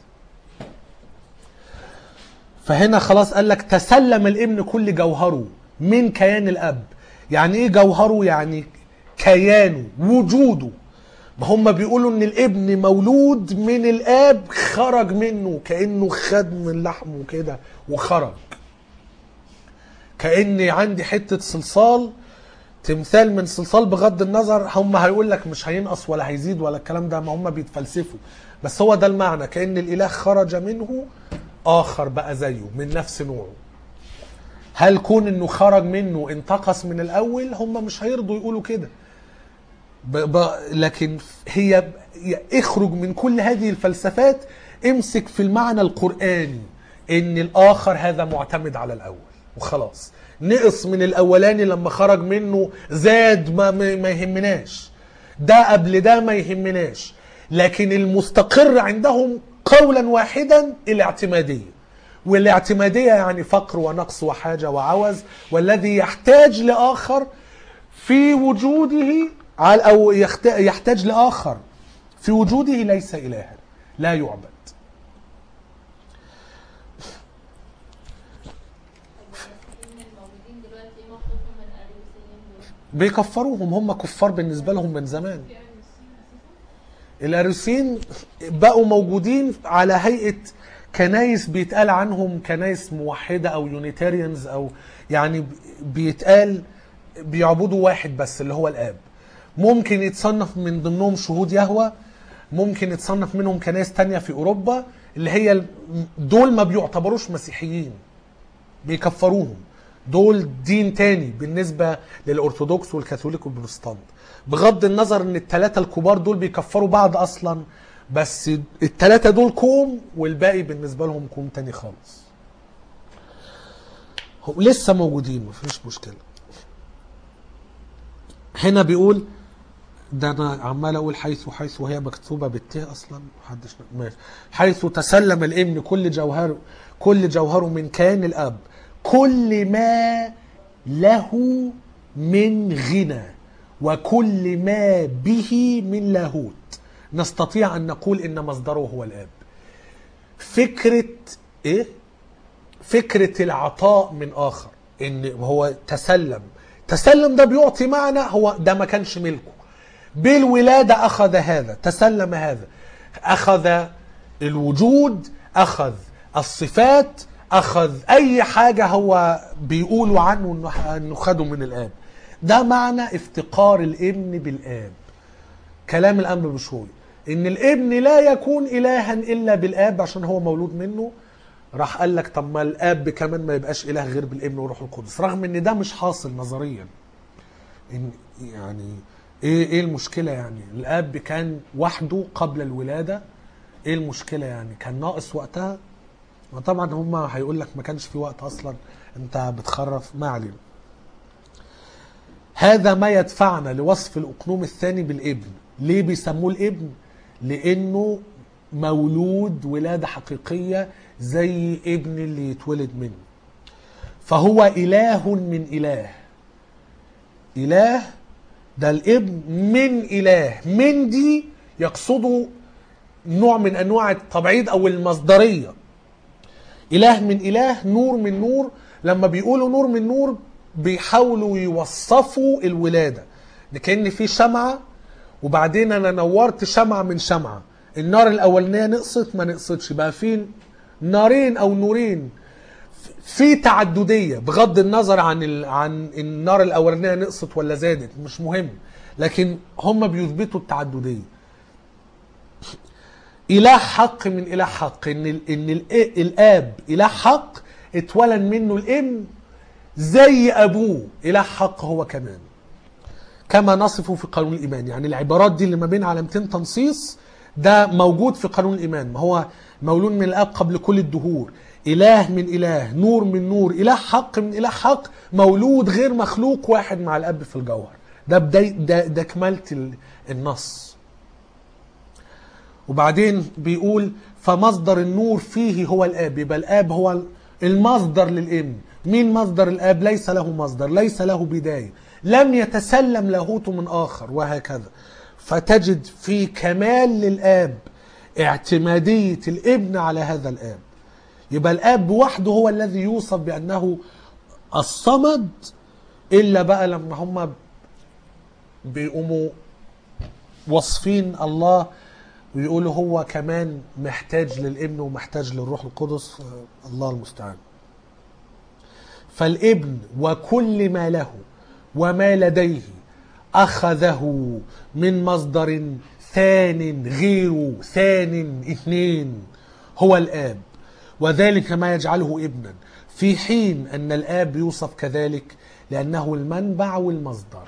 فهنا خلاص قال لك تسلم الابن كل جوهره من كيان الاب يعني ايه جوهره يعني كيانه وجوده ما هم بيقولوا ان الابن مولود من الاب خرج منه كانه خد من لحمه كده وخرج كاني عندي حته صلصال تمثال من صلصال بغض النظر هم هيقول لك مش هينقص ولا هيزيد ولا الكلام ده ما هم بيتفلسفوا بس هو ده المعنى كأن الإله خرج منه آخر بقى زيه من نفس نوعه هل كون انه خرج منه انتقص من الاول هم مش هيرضوا يقولوا كده ب... ب... لكن هي ب- اخرج من كل هذه الفلسفات امسك في المعنى القرآني ان الاخر هذا معتمد على الاول وخلاص نقص من الاولاني لما خرج منه زاد ما, ما ما يهمناش ده قبل ده ما يهمناش لكن المستقر عندهم قولا واحدا الاعتماديه والاعتماديه يعني فقر ونقص وحاجه وعوز والذي يحتاج لاخر في وجوده على- او يخت- يحتاج لاخر في وجوده ليس الها لا يعبد المسيحيين الموجودين دلوقتي ايه موقفهم من الاريوسيين دول؟ بيكفروهم هم كفار بالنسبه لهم من زمان الاريوسيين بقوا موجودين على هيئه كنايس بيتقال عنهم كنايس موحده او يونيتاريانز او يعني بيتقال بيعبدوا واحد بس اللي هو الاب ممكن يتصنف من ضمنهم شهود يهوى ممكن يتصنف منهم كنايس تانية في اوروبا اللي هي ال- دول ما بيعتبروش مسيحيين بيكفروهم دول دين تاني بالنسبة للأرثوذكس والكاثوليك والبروتستانت بغض النظر ان الثلاثة الكبار دول بيكفروا بعض اصلا بس الثلاثة دول كوم والباقي بالنسبة لهم كوم تاني خالص هم لسه موجودين مفيش مشكلة هنا بيقول ده انا عمال اقول حيث حيث وهي مكتوبه بالتاء اصلا محدش ماشي حيث تسلم الابن كل جوهره كل جوهره من كيان الاب كل ما له من غنى وكل ما به من لاهوت نستطيع ان نقول ان مصدره هو الاب فكره ايه فكرة العطاء من آخر إن هو تسلم تسلم ده بيعطي معنى هو ده ما كانش ملكه بالولادة أخذ هذا تسلم هذا أخذ الوجود أخذ الصفات أخذ أي حاجة هو بيقولوا عنه إنه- إنه خده من الآب ده معنى افتقار الابن بالآب كلام الأنبا بشوي إن الابن لا يكون إلها إلا بالآب عشان هو مولود منه راح قال لك طب ما الآب كمان ما يبقاش إله غير بالابن وروح القدس رغم إن ده مش حاصل نظريا إن يعني إيه إيه المشكلة يعني الآب كان وحده قبل الولادة إيه المشكلة يعني كان ناقص وقتها وطبعا هم هيقول لك ما كانش في وقت أصلا أنت بتخرف ما علينا هذا ما يدفعنا لوصف الأقنوم الثاني بالابن ليه بيسموه الابن لأنه مولود ولادة حقيقية زي ابن اللي يتولد منه فهو إله من إله إله ده الابن من إله من دي يقصده نوع من أنواع التبعيض أو المصدرية إله من إله نور من نور لما بيقولوا نور من نور بيحاولوا يوصفوا الولادة ده كأن في شمعة وبعدين أنا نورت شمعة من شمعة النار الأولانية نقصت ما نقصتش بقى في نارين أو نورين في تعددية بغض النظر عن ال... عن النار الأولانية نقصت ولا زادت مش مهم لكن هم بيثبتوا التعددية إله حق من إله حق إن ال... إن ال... الآب إله حق اتولد منه الابن زي أبوه إله حق هو كمان كما نصفه في قانون الإيمان يعني العبارات دي اللي ما بين علامتين تنصيص ده موجود في قانون الإيمان ما هو مولود من الآب قبل كل الدهور إله من إله نور من نور إله حق من إله حق مولود غير مخلوق واحد مع الأب في الجوهر ده بداية ده, ده كمالة ال- النص وبعدين بيقول فمصدر النور فيه هو الآب يبقى الآب هو المصدر للابن مين مصدر الآب ليس له مصدر ليس له بداية لم يتسلم لاهوته من آخر وهكذا فتجد في كمال للآب اعتمادية الابن على هذا الآب يبقى الآب وحده هو الذي يوصف بأنه الصمد إلا بقى لما هم بيقوموا وصفين الله ويقولوا هو كمان محتاج للابن ومحتاج للروح القدس الله المستعان فالابن وكل ما له وما لديه أخذه من مصدر ثان غيره ثان اثنين هو الآب وذلك ما يجعله ابنا في حين أن الآب يوصف كذلك لأنه المنبع والمصدر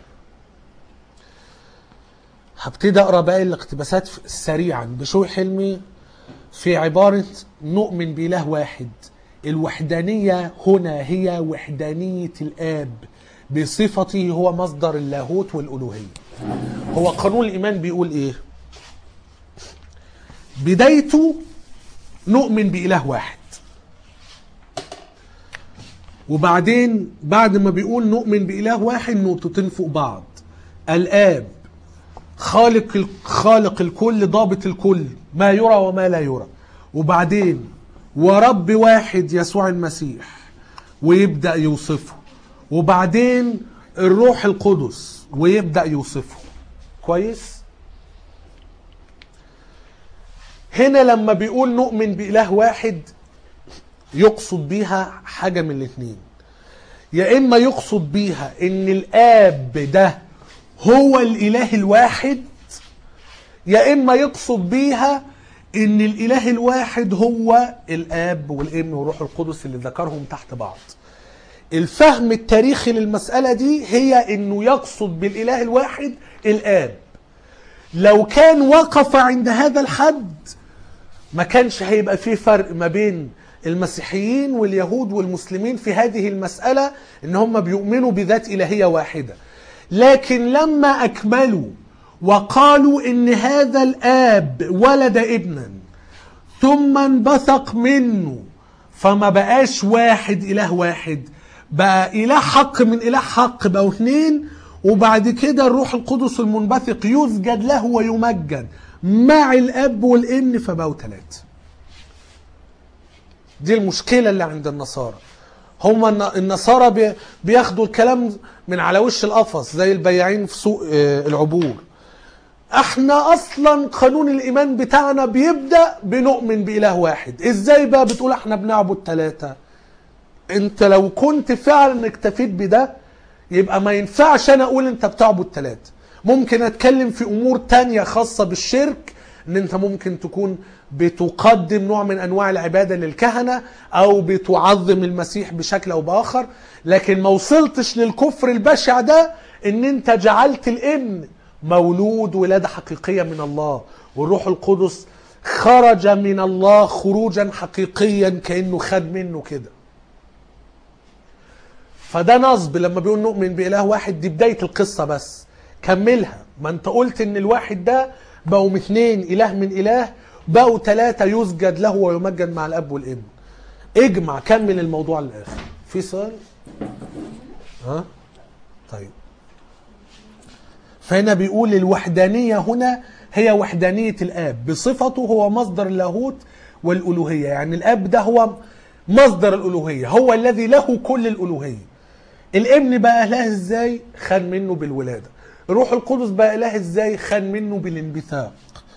هبتدي أقرأ باقي الاقتباسات سريعا بشوي حلمي في عبارة نؤمن بإله واحد الوحدانية هنا هي وحدانية الآب بصفته هو مصدر اللاهوت والألوهية هو قانون الإيمان بيقول إيه بدايته نؤمن بإله واحد وبعدين بعد ما بيقول نؤمن بإله واحد نقطتين فوق بعض الآب خالق ال- خالق الكل ضابط الكل ما يرى وما لا يرى وبعدين ورب واحد يسوع المسيح ويبدأ يوصفه وبعدين الروح القدس ويبدأ يوصفه كويس هنا لما بيقول نؤمن بإله واحد يقصد بيها حاجة من الاتنين يا إما يقصد بيها إن الآب ده هو الإله الواحد يا إما يقصد بيها إن الإله الواحد هو الآب والابن والروح القدس اللي ذكرهم تحت بعض الفهم التاريخي للمسألة دي هي إنه يقصد بالإله الواحد الآب لو كان وقف عند هذا الحد ما كانش هيبقى فيه فرق ما بين المسيحيين واليهود والمسلمين في هذه المسألة ان هم بيؤمنوا بذات إلهية واحدة لكن لما أكملوا وقالوا ان هذا الآب ولد ابنا ثم انبثق منه فما بقاش واحد إله واحد بقى إله حق من إله حق بقوا اثنين وبعد كده الروح القدس المنبثق يسجد له ويمجد مع الأب والابن فبقوا ثلاثة دي المشكله اللي عند النصارى هم الن- النصارى بي- بياخدوا الكلام من على وش القفص زي البياعين في سوق آه، العبور احنا اصلا قانون الايمان بتاعنا بيبدا بنؤمن باله واحد ازاي بقى بتقول احنا بنعبد ثلاثه انت لو كنت فعلا اكتفيت بده يبقى ما ينفعش انا اقول انت بتعبد ثلاثه ممكن اتكلم في امور تانية خاصة بالشرك ان انت ممكن تكون بتقدم نوع من انواع العبادة للكهنة او بتعظم المسيح بشكل او باخر لكن ما وصلتش للكفر البشع ده ان انت جعلت الابن مولود ولادة حقيقية من الله والروح القدس خرج من الله خروجا حقيقيا كأنه خد منه كده فده نصب لما بيقول نؤمن بإله واحد دي بداية القصة بس كملها ما انت قلت ان الواحد ده بقوا اثنين إله من إله بقوا ثلاثة يسجد له ويمجد مع الأب والابن اجمع كمل الموضوع للآخر في سؤال ها طيب فهنا بيقول الوحدانية هنا هي وحدانية الآب بصفته هو مصدر اللاهوت والألوهية يعني الآب ده هو مصدر الألوهية هو الذي له كل الألوهية الابن بقى إله إزاي خد منه بالولادة الروح القدس بقى إله إزاي خد منه بالانبثاق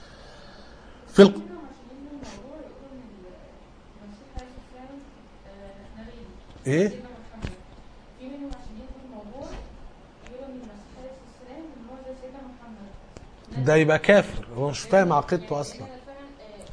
في الق... منهم عشان يبنوا الموضوع يقولوا ان المسيح عليه السلام آه، نبي إيه سيدنا محمد في منهم عشان يبنوا الموضوع يقولوا ان المسيح عليه السلام ان هو زي سيدنا محمد ده يبقى كافر هو مش فاهم عقيدته أصلا أنا فعلا آه،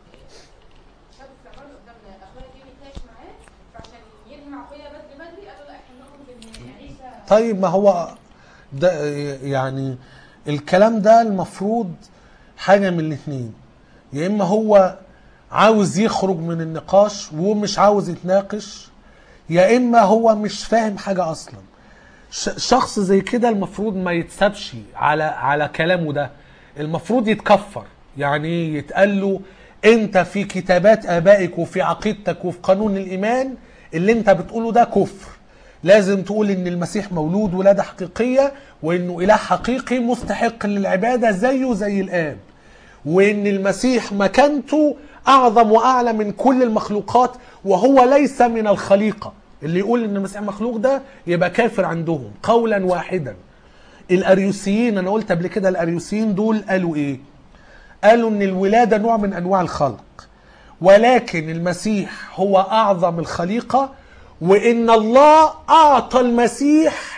كان شاب في عمر قدام اخويا جه يتناقش معاه فعشان يجمع اخويا بدري بدري قالوا لا احنا ناخد ان عيسى طيب ما هو ده يعني الكلام ده المفروض حاجة من الاثنين يا إما هو عاوز يخرج من النقاش ومش عاوز يتناقش يا إما هو مش فاهم حاجة أصلا ش- شخص زي كده المفروض ما يتسابش على على كلامه ده المفروض يتكفر يعني إيه؟ يتقال له انت في كتابات ابائك وفي عقيدتك وفي قانون الايمان اللي انت بتقوله ده كفر لازم تقول ان المسيح مولود ولاده حقيقيه وانه اله حقيقي مستحق للعباده زيه زي الاب وان المسيح مكانته اعظم واعلى من كل المخلوقات وهو ليس من الخليقه اللي يقول ان المسيح مخلوق ده يبقى كافر عندهم قولا واحدا الاريوسيين انا قلت قبل كده الاريوسيين دول قالوا ايه قالوا ان الولاده نوع من انواع الخلق ولكن المسيح هو اعظم الخليقه وان الله اعطى المسيح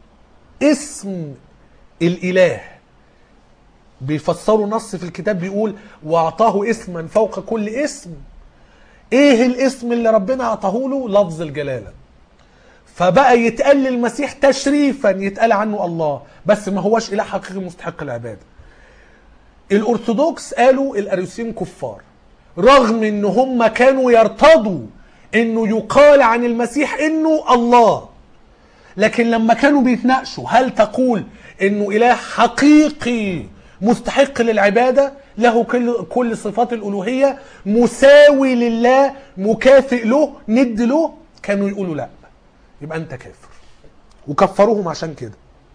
اسم الاله بيفسروا نص في الكتاب بيقول واعطاه اسما فوق كل اسم ايه الاسم اللي ربنا اعطاه له لفظ الجلاله فبقى يتقال للمسيح تشريفا يتقال عنه الله بس ما هوش اله حقيقي مستحق العباده الارثوذكس قالوا الاريوسيين كفار رغم ان هم كانوا يرتضوا انه يقال عن المسيح انه الله لكن لما كانوا بيتناقشوا هل تقول انه اله حقيقي مستحق للعباده له كل كل صفات الالوهيه مساوي لله مكافئ له ند له كانوا يقولوا لا يبقى انت كافر وكفروهم عشان كده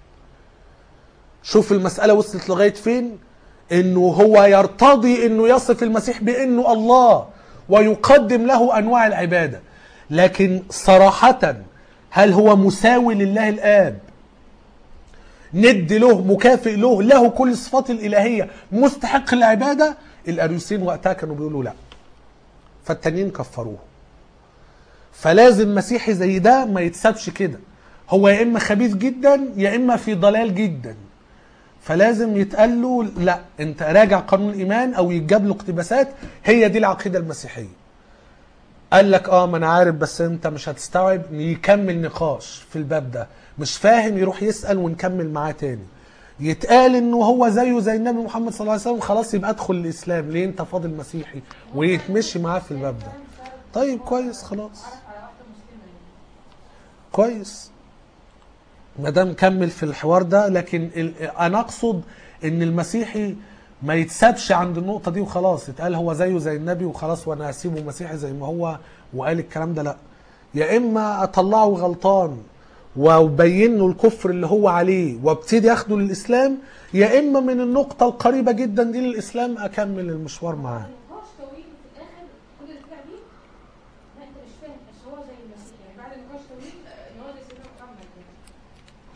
شوف المسألة وصلت لغاية فين انه هو يرتضي انه يصف المسيح بانه الله ويقدم له انواع العبادة لكن صراحة هل هو مساوي لله الاب ند له مكافئ له له كل الصفات الالهية مستحق العبادة الاريوسيين وقتها كانوا بيقولوا لا فالتانيين كفروه فلازم مسيحي زي ده ما يتسابش كده هو يا اما خبيث جدا يا اما في ضلال جدا فلازم يتقال له لا انت راجع قانون الايمان او يتجاب له اقتباسات هي دي العقيده المسيحيه قال لك اه ما انا عارف بس انت مش هتستوعب يكمل نقاش في الباب ده مش فاهم يروح يسال ونكمل معاه تاني يتقال انه هو زيه زي النبي محمد صلى الله عليه وسلم خلاص يبقى ادخل الاسلام ليه انت فاضل مسيحي ويتمشي معاه في الباب ده طيب كويس خلاص على واحده مسلمه يعني كويس ما دام كمل في الحوار ده لكن ال- انا اقصد ان المسيحي ما يتسابش عند النقطه دي وخلاص يتقال هو زيه زي النبي وخلاص وانا هسيبه مسيحي زي ما هو وقال الكلام ده لا يا اما اطلعه غلطان وابين له الكفر اللي هو عليه وابتدي اخده للاسلام يا اما من النقطه القريبه جدا دي للاسلام اكمل المشوار معاه نقاش طويل في الاخر كل اللي طلع بيه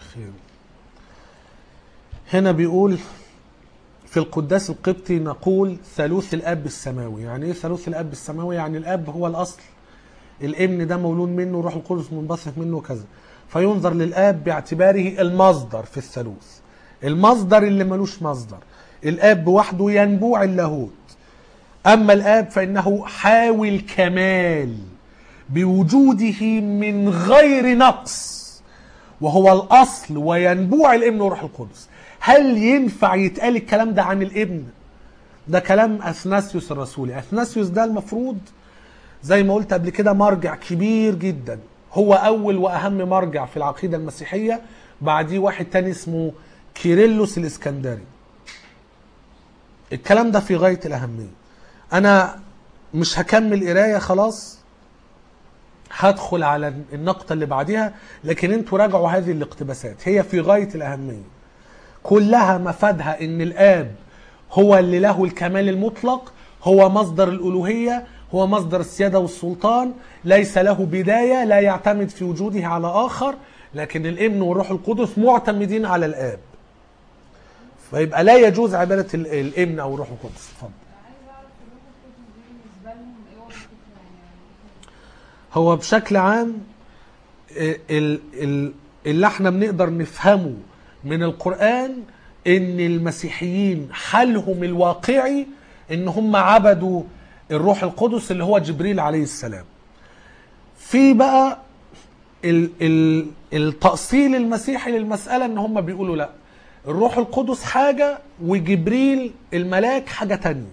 خير هنا بيقول في القداس القبطي نقول ثالوث الاب السماوي يعني ايه ثالوث الاب السماوي يعني الاب هو الاصل الابن ده مولود منه روح القدس منبثق منه كذا فينظر للاب باعتباره المصدر في الثالوث المصدر اللي ملوش مصدر الاب وحده ينبوع اللاهوت اما الاب فانه حاوي الكمال بوجوده من غير نقص وهو الاصل وينبوع الابن وروح القدس هل ينفع يتقال الكلام ده عن الابن ده كلام اثناسيوس الرسولي اثناسيوس ده المفروض زي ما قلت قبل كده مرجع كبير جدا هو اول واهم مرجع في العقيده المسيحيه بعديه واحد تاني اسمه كيرلس الاسكندري الكلام ده في غايه الاهميه انا مش هكمل قرايه خلاص هدخل على النقطه اللي بعديها لكن انتوا راجعوا هذه الاقتباسات هي في غايه الاهميه كلها مفادها ان الاب هو اللي له الكمال المطلق هو مصدر الالوهيه هو مصدر السياده والسلطان ليس له بدايه لا يعتمد في وجوده على اخر لكن الابن والروح القدس معتمدين على الاب فيبقى لا يجوز عباده ال- الابن او الروح القدس اتفضل عايز اعرف الروح القدس دي بالنسبه لهم ايه وظيفتها يعني هو بشكل عام ال- ال- اللي احنا بنقدر نفهمه من القرآن ان المسيحيين حالهم الواقعي ان هم عبدوا الروح القدس اللي هو جبريل عليه السلام في بقى ال ال التأصيل المسيحي للمسألة ان هم بيقولوا لا الروح القدس حاجة وجبريل الملاك حاجة تانية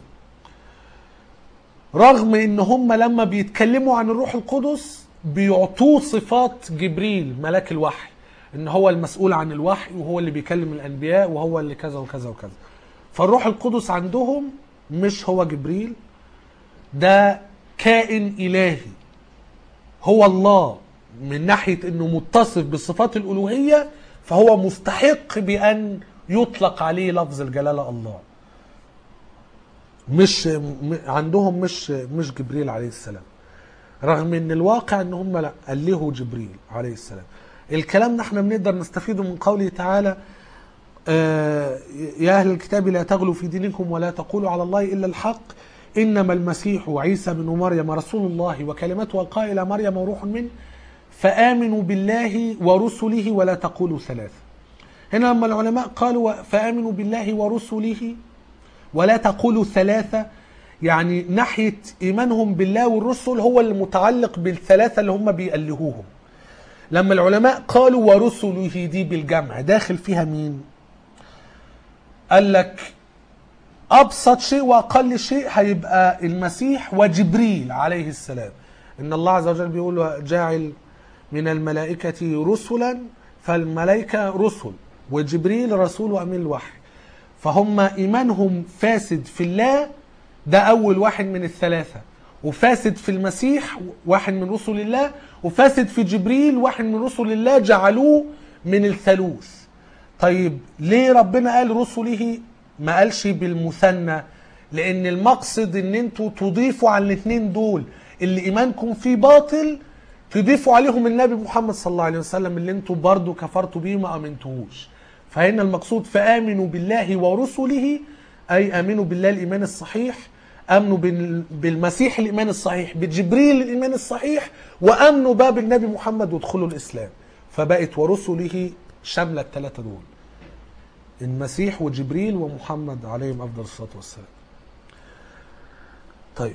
رغم ان هم لما بيتكلموا عن الروح القدس بيعطوه صفات جبريل ملاك الوحي ان هو المسؤول عن الوحي وهو اللي بيكلم الانبياء وهو اللي كذا وكذا وكذا فالروح القدس عندهم مش هو جبريل ده كائن الهي هو الله من ناحيه انه متصف بصفات الالوهيه فهو مستحق بان يطلق عليه لفظ الجلاله الله مش م- عندهم مش مش جبريل عليه السلام رغم ان الواقع ان هم لا اله جبريل عليه السلام الكلام ده احنا بنقدر نستفيده من قوله تعالى آه، يا اهل الكتاب لا تغلوا في دينكم ولا تقولوا على الله الا الحق انما المسيح عيسى بن مريم رسول الله وكلمته القى الى مريم وروح منه فامنوا بالله ورسله ولا تقولوا ثلاثه هنا لما العلماء قالوا فامنوا بالله ورسله ولا تقولوا ثلاثة يعني ناحية إيمانهم بالله والرسل هو اللي متعلق بالثلاثة اللي هم بيألهوهم لما العلماء قالوا ورسله دي بالجمع داخل فيها مين قال لك أبسط شيء وأقل شيء هيبقى المسيح وجبريل عليه السلام إن الله عز وجل بيقول جاعل من الملائكة رسلا فالملائكة رسل وجبريل رسول وأمين الوحي فهم ايمانهم فاسد في الله ده اول واحد من الثلاثه وفاسد في المسيح واحد من رسل الله وفاسد في جبريل واحد من رسل الله جعلوه من الثالوث طيب ليه ربنا قال رسله ما قالش بالمثنى لان المقصد ان انتوا تضيفوا على الاثنين دول اللي ايمانكم فيه باطل تضيفوا عليهم النبي محمد صلى الله عليه وسلم اللي انتوا برضو كفرتوا بيه ما امنتوهوش فهنا المقصود فامنوا بالله ورسله اي امنوا بالله الايمان الصحيح امنوا بال- بالمسيح الايمان الصحيح بجبريل الايمان الصحيح وامنوا بقى بالنبي محمد وادخلوا الاسلام فبقت ورسله شامله الثلاثه دول المسيح وجبريل ومحمد عليهم افضل الصلاه والسلام طيب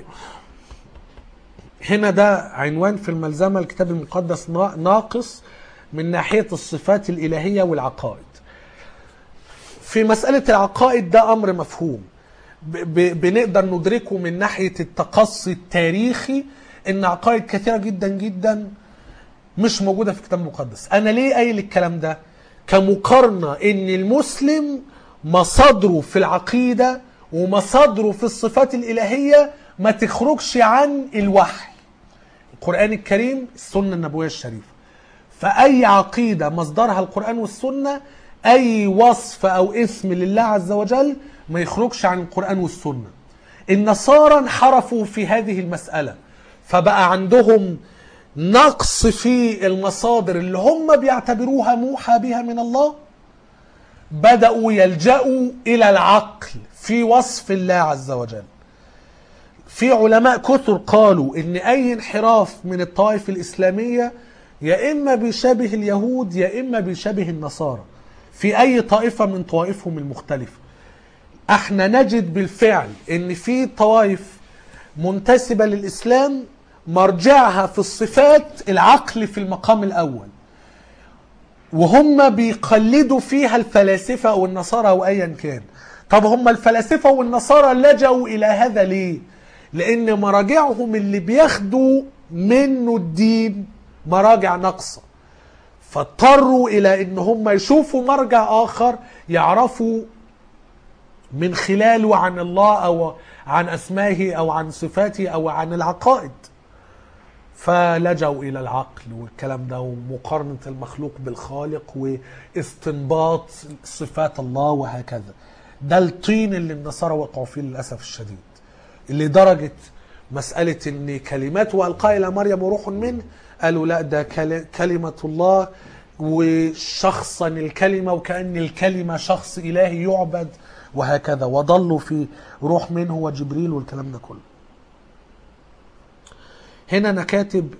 هنا ده عنوان في الملزمه الكتاب المقدس نا- ناقص من ناحيه الصفات الالهيه والعقائد في مسألة العقائد ده أمر مفهوم ب- ب- بنقدر ندركه من ناحية التقصي التاريخي إن عقائد كثيرة جدا جدا مش موجودة في الكتاب المقدس أنا ليه قايل الكلام ده كمقارنة إن المسلم مصادره في العقيدة ومصادره في الصفات الإلهية ما تخرجش عن الوحي القرآن الكريم السنة النبوية الشريفة فأي عقيدة مصدرها القرآن والسنة أي وصف أو اسم لله عز وجل ما يخرجش عن القرآن والسنة النصارى انحرفوا في هذه المسألة فبقى عندهم نقص في المصادر اللي هم بيعتبروها موحى بها من الله بدأوا يلجأوا إلى العقل في وصف الله عز وجل في علماء كثر قالوا ان اي انحراف من الطوائف الاسلاميه يا اما بيشابه اليهود يا اما بيشابه النصارى في اي طائفه من طوائفهم المختلفه احنا نجد بالفعل ان في طوائف منتسبه للاسلام مرجعها في الصفات العقل في المقام الاول وهم بيقلدوا فيها الفلاسفه او النصارى او ايا كان طب هم الفلاسفه والنصارى لجأوا الى هذا ليه لان مراجعهم اللي بياخدوا منه الدين مراجع ناقصه فاضطروا الى ان هم يشوفوا مرجع اخر يعرفوا من خلاله عن الله او عن اسمائه او عن صفاته او عن العقائد فلجأوا الى العقل والكلام ده ومقارنه المخلوق بالخالق واستنباط صفات الله وهكذا ده الطين اللي النصارى وقعوا فيه للاسف الشديد اللي درجه مساله ان كلمات والقى الى مريم روح منه قالوا لا ده كل- كلمه الله وشخصا الكلمه وكان الكلمه شخص الهي يعبد وهكذا وضلوا في روح منه وجبريل والكلام ده كله هنا انا كاتب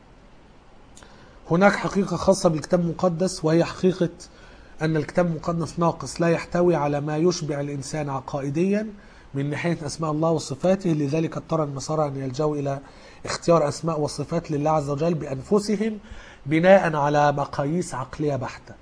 هناك حقيقة خاصة بالكتاب المقدس وهي حقيقة أن الكتاب المقدس ناقص لا يحتوي على ما يشبع الإنسان عقائديا من ناحية أسماء الله وصفاته لذلك اضطر النصارى أن يلجأوا إلى اختيار أسماء وصفات لله عز وجل بأنفسهم بناء على مقاييس عقلية بحتة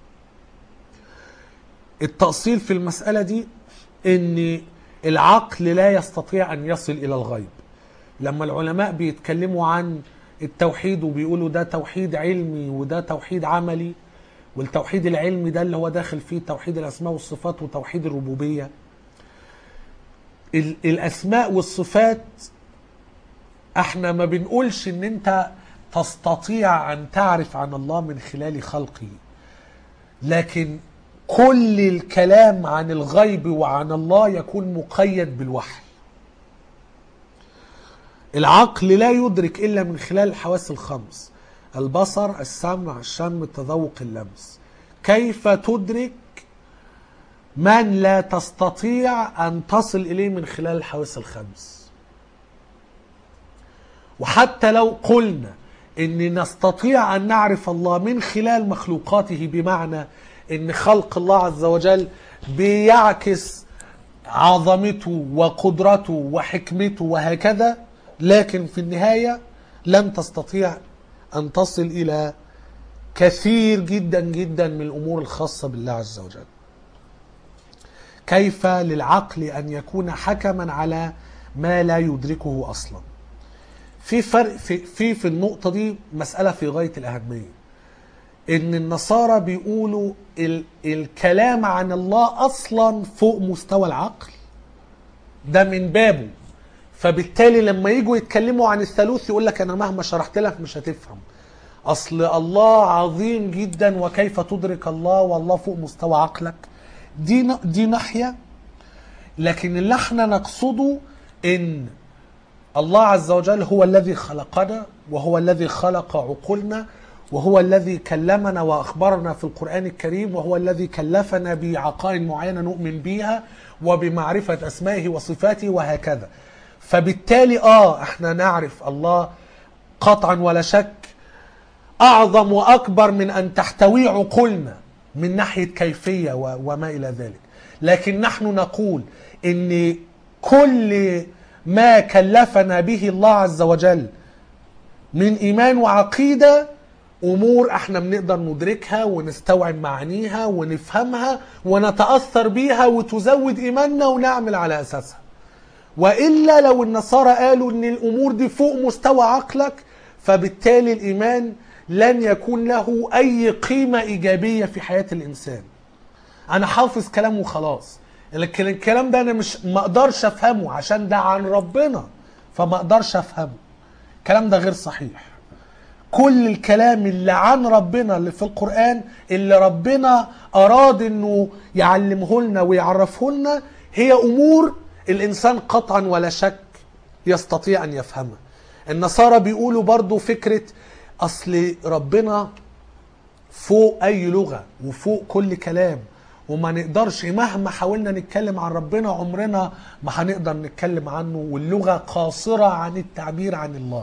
التأصيل في المسألة دي أن العقل لا يستطيع أن يصل إلى الغيب لما العلماء بيتكلموا عن التوحيد وبيقولوا ده توحيد علمي وده توحيد عملي والتوحيد العلمي ده اللي هو داخل فيه توحيد الاسماء والصفات وتوحيد الربوبيه ال- الاسماء والصفات احنا ما بنقولش ان انت تستطيع ان تعرف عن الله من خلال خلقه لكن كل الكلام عن الغيب وعن الله يكون مقيد بالوحي العقل لا يدرك الا من خلال الحواس الخمس البصر السمع الشم التذوق اللمس كيف تدرك من لا تستطيع ان تصل اليه من خلال الحواس الخمس وحتى لو قلنا ان نستطيع ان نعرف الله من خلال مخلوقاته بمعنى ان خلق الله عز وجل بيعكس عظمته وقدرته وحكمته وهكذا لكن في النهايه لن تستطيع ان تصل الى كثير جدا جدا من الامور الخاصه بالله عز وجل. كيف للعقل ان يكون حكما على ما لا يدركه اصلا. في فرق في في في النقطه دي مساله في غايه الاهميه. ان النصارى بيقولوا ال الكلام عن الله اصلا فوق مستوى العقل ده من بابه فبالتالي لما يجوا يتكلموا عن الثالوث يقول لك انا مهما شرحت لك مش هتفهم اصل الله عظيم جدا وكيف تدرك الله والله فوق مستوى عقلك دي ن- دي ناحيه لكن اللي احنا نقصده ان الله عز وجل هو الذي خلقنا وهو الذي خلق عقولنا وهو الذي كلمنا واخبرنا في القران الكريم وهو الذي كلفنا بعقائد معينه نؤمن بيها وبمعرفه اسمائه وصفاته وهكذا فبالتالي اه احنا نعرف الله قطعا ولا شك اعظم واكبر من ان تحتويه عقولنا من ناحيه كيفيه و- وما الى ذلك لكن نحن نقول ان كل ما كلفنا به الله عز وجل من ايمان وعقيده امور احنا بنقدر ندركها ونستوعب معانيها ونفهمها ونتاثر بيها وتزود ايماننا ونعمل على اساسها والا لو النصارى قالوا ان الامور دي فوق مستوى عقلك فبالتالي الايمان لن يكون له اي قيمه ايجابيه في حياه الانسان انا حافظ كلام وخلاص لكن الكلام ده انا مش ما اقدرش افهمه عشان ده عن ربنا فما اقدرش افهمه الكلام ده غير صحيح كل الكلام اللي عن ربنا اللي في القرآن اللي ربنا أراد أنه يعلمه لنا ويعرفه لنا هي أمور الإنسان قطعا ولا شك يستطيع أن يفهمها النصارى بيقولوا برضو فكرة أصل ربنا فوق أي لغة وفوق كل كلام وما نقدرش مهما حاولنا نتكلم عن ربنا عمرنا ما هنقدر نتكلم عنه واللغة قاصرة عن التعبير عن الله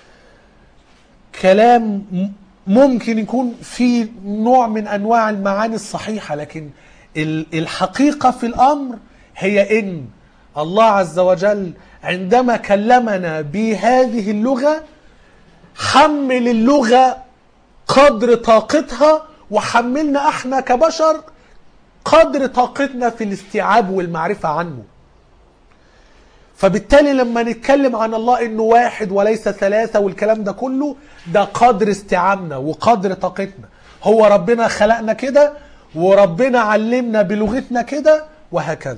كلام م- ممكن يكون في نوع من انواع المعاني الصحيحه لكن ال- الحقيقه في الامر هي ان الله عز وجل عندما كلمنا بهذه اللغه حمل اللغه قدر طاقتها وحملنا احنا كبشر قدر طاقتنا في الاستيعاب والمعرفه عنه فبالتالي لما نتكلم عن الله انه واحد وليس ثلاثة والكلام ده كله ده قدر استيعابنا وقدر طاقتنا هو ربنا خلقنا كده وربنا علمنا بلغتنا كده وهكذا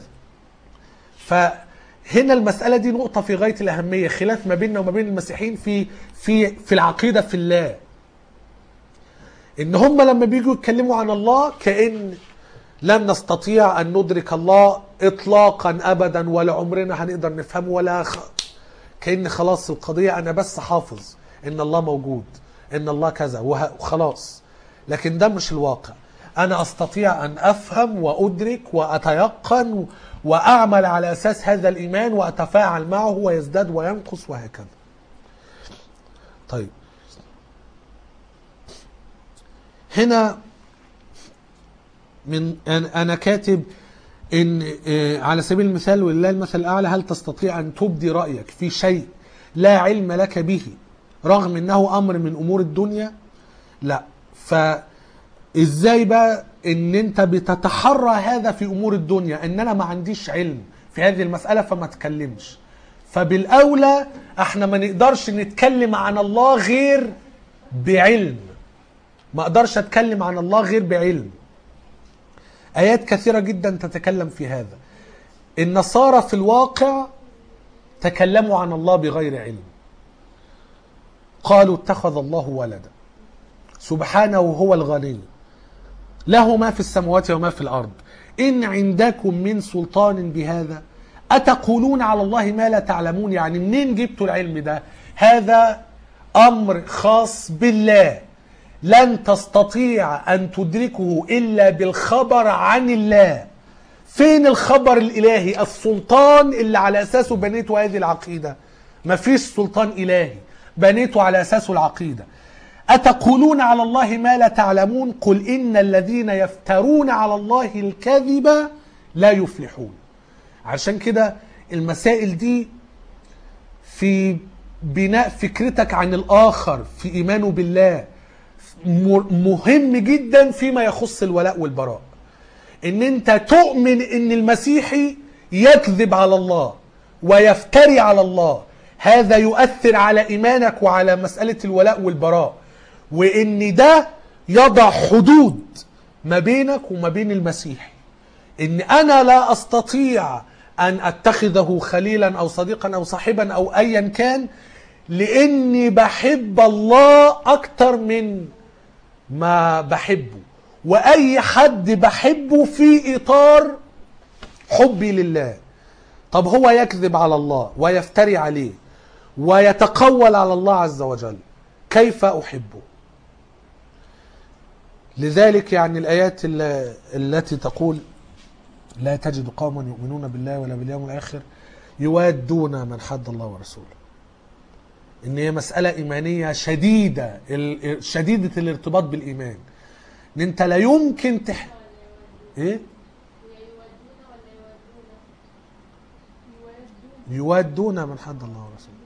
فهنا المسألة دي نقطة في غاية الأهمية خلاف ما بيننا وما بين المسيحيين في في في العقيدة في الله ان هم لما بيجوا يتكلموا عن الله كأن لن نستطيع أن ندرك الله إطلاقا أبدا ولا عمرنا هنقدر نفهمه ولا خ... كأن خلاص القضية أنا بس حافظ إن الله موجود إن الله كذا وه- وخلاص لكن ده مش الواقع أنا أستطيع أن أفهم وأدرك وأتيقن وأعمل على أساس هذا الإيمان وأتفاعل معه ويزداد وينقص وهكذا طيب هنا من أنا أنا كاتب إن آه، على سبيل المثال ولله المثل الأعلى هل تستطيع أن تبدي رأيك في شيء لا علم لك به رغم أنه أمر من أمور الدنيا لا فإزاي بقى إن أنت بتتحرى هذا في أمور الدنيا إن أنا ما عنديش علم في هذه المسألة فما تكلمش فبالأولى احنا ما نقدرش نتكلم عن الله غير بعلم ما اقدرش اتكلم عن الله غير بعلم ايات كثيره جدا تتكلم في هذا النصارى في الواقع تكلموا عن الله بغير علم قالوا اتخذ الله ولدا سبحانه هو الغني له ما في السماوات وما في الارض ان عندكم من سلطان بهذا اتقولون على الله ما لا تعلمون يعني منين جبتوا العلم ده هذا امر خاص بالله لن تستطيع ان تدركه الا بالخبر عن الله فين الخبر الالهي السلطان اللي على اساسه بنيتوا هذه العقيده مفيش سلطان الهي بنيتوا على اساسه العقيده اتقولون على الله ما لا تعلمون قل ان الذين يفترون على الله الكذب لا يفلحون عشان كده المسائل دي في بناء فكرتك عن الاخر في ايمانه بالله م- مهم جدا فيما يخص الولاء والبراء ان انت تؤمن ان المسيحي يكذب على الله ويفتري على الله هذا يؤثر على ايمانك وعلى مساله الولاء والبراء وان ده يضع حدود ما بينك وما بين المسيحي ان انا لا استطيع ان اتخذه خليلا او صديقا او صاحبا او ايا كان لاني بحب الله اكتر من ما بحبه واي حد بحبه في اطار حبي لله طب هو يكذب على الله ويفتري عليه ويتقول على الله عز وجل كيف احبه لذلك يعني الايات ال- التي تقول لا تجد قوما يؤمنون بالله ولا باليوم الاخر يوادون من حد الله ورسوله ان هي مساله ايمانيه شديده ال- شديده الارتباط بالايمان ان انت لا يمكن تح ايه يوادون من حد الله ورسوله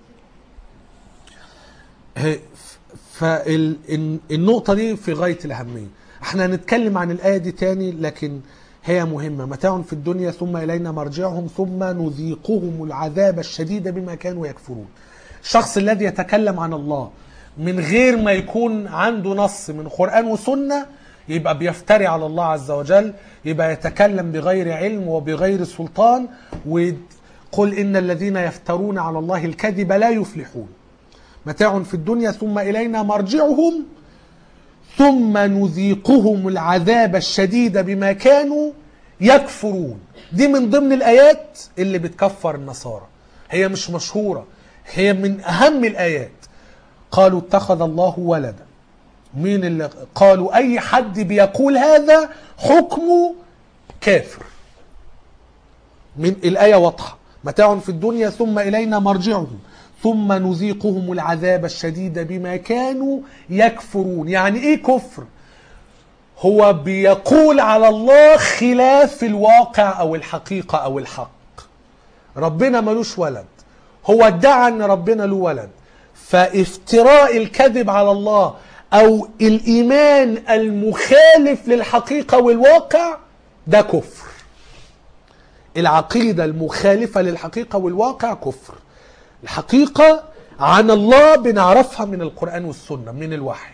فالنقطة دي في غاية الأهمية احنا هنتكلم عن الآية دي تاني لكن هي مهمة متاع في الدنيا ثم إلينا مرجعهم ثم نذيقهم العذاب الشديد بما كانوا يكفرون الشخص الذي يتكلم عن الله من غير ما يكون عنده نص من قرآن وسنة يبقى بيفتري على الله عز وجل يبقى يتكلم بغير علم وبغير سلطان وقل إن الذين يفترون على الله الكذب لا يفلحون متاع في الدنيا ثم إلينا مرجعهم ثم نذيقهم العذاب الشديد بما كانوا يكفرون دي من ضمن الآيات اللي بتكفر النصارى هي مش مشهورة هي من اهم الايات قالوا اتخذ الله ولدا مين اللي قالوا اي حد بيقول هذا حكمه كافر من الآية واضحة متاع في الدنيا ثم إلينا مرجعهم ثم نذيقهم العذاب الشديد بما كانوا يكفرون يعني إيه كفر هو بيقول على الله خلاف الواقع أو الحقيقة أو الحق ربنا ملوش ولد هو ادعى ان ربنا له ولد فافتراء الكذب على الله او الايمان المخالف للحقيقه والواقع ده كفر العقيده المخالفه للحقيقه والواقع كفر الحقيقه عن الله بنعرفها من القران والسنه من الوحي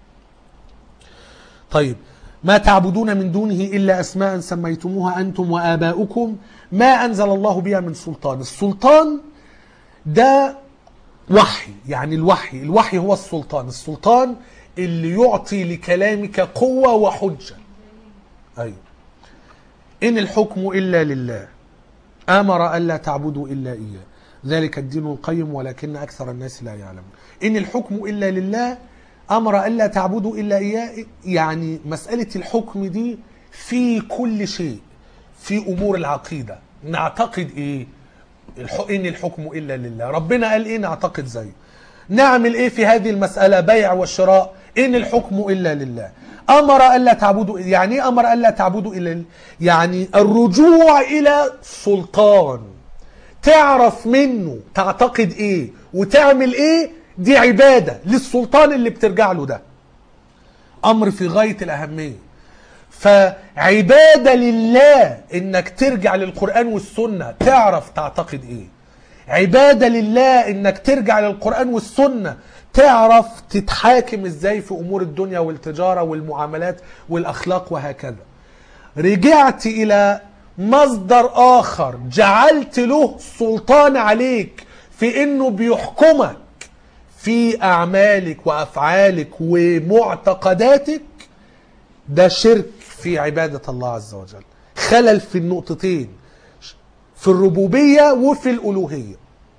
طيب ما تعبدون من دونه الا اسماء سميتموها انتم واباؤكم ما انزل الله بها من سلطان السلطان ده وحي يعني الوحي الوحي هو السلطان السلطان اللي يعطي لكلامك قوة وحجة أيوة إن الحكم إلا لله أمر ألا تعبدوا إلا إياه ذلك الدين القيم ولكن أكثر الناس لا يعلمون إن الحكم إلا لله أمر ألا تعبدوا إلا إياه يعني مسألة الحكم دي في كل شيء في أمور العقيدة نعتقد إيه الح... إن الحكم إلا لله ربنا قال إيه نعتقد زيه نعمل إيه في هذه المسألة بيع وشراء إن الحكم إلا لله أمر ألا تعبدوا يعني إيه أمر ألا تعبدوا إلا لله يعني الرجوع إلى سلطان تعرف منه تعتقد إيه وتعمل إيه دي عبادة للسلطان اللي بترجع له ده أمر في غاية الأهمية فعبادة لله انك ترجع للقرآن والسنة تعرف تعتقد ايه عبادة لله انك ترجع للقرآن والسنة تعرف تتحاكم ازاي في امور الدنيا والتجارة والمعاملات والاخلاق وهكذا رجعت الى مصدر اخر جعلت له سلطان عليك في انه بيحكمك في اعمالك وافعالك ومعتقداتك ده شرك في عبادة الله عز وجل خلل في النقطتين في الربوبية وفي الألوهية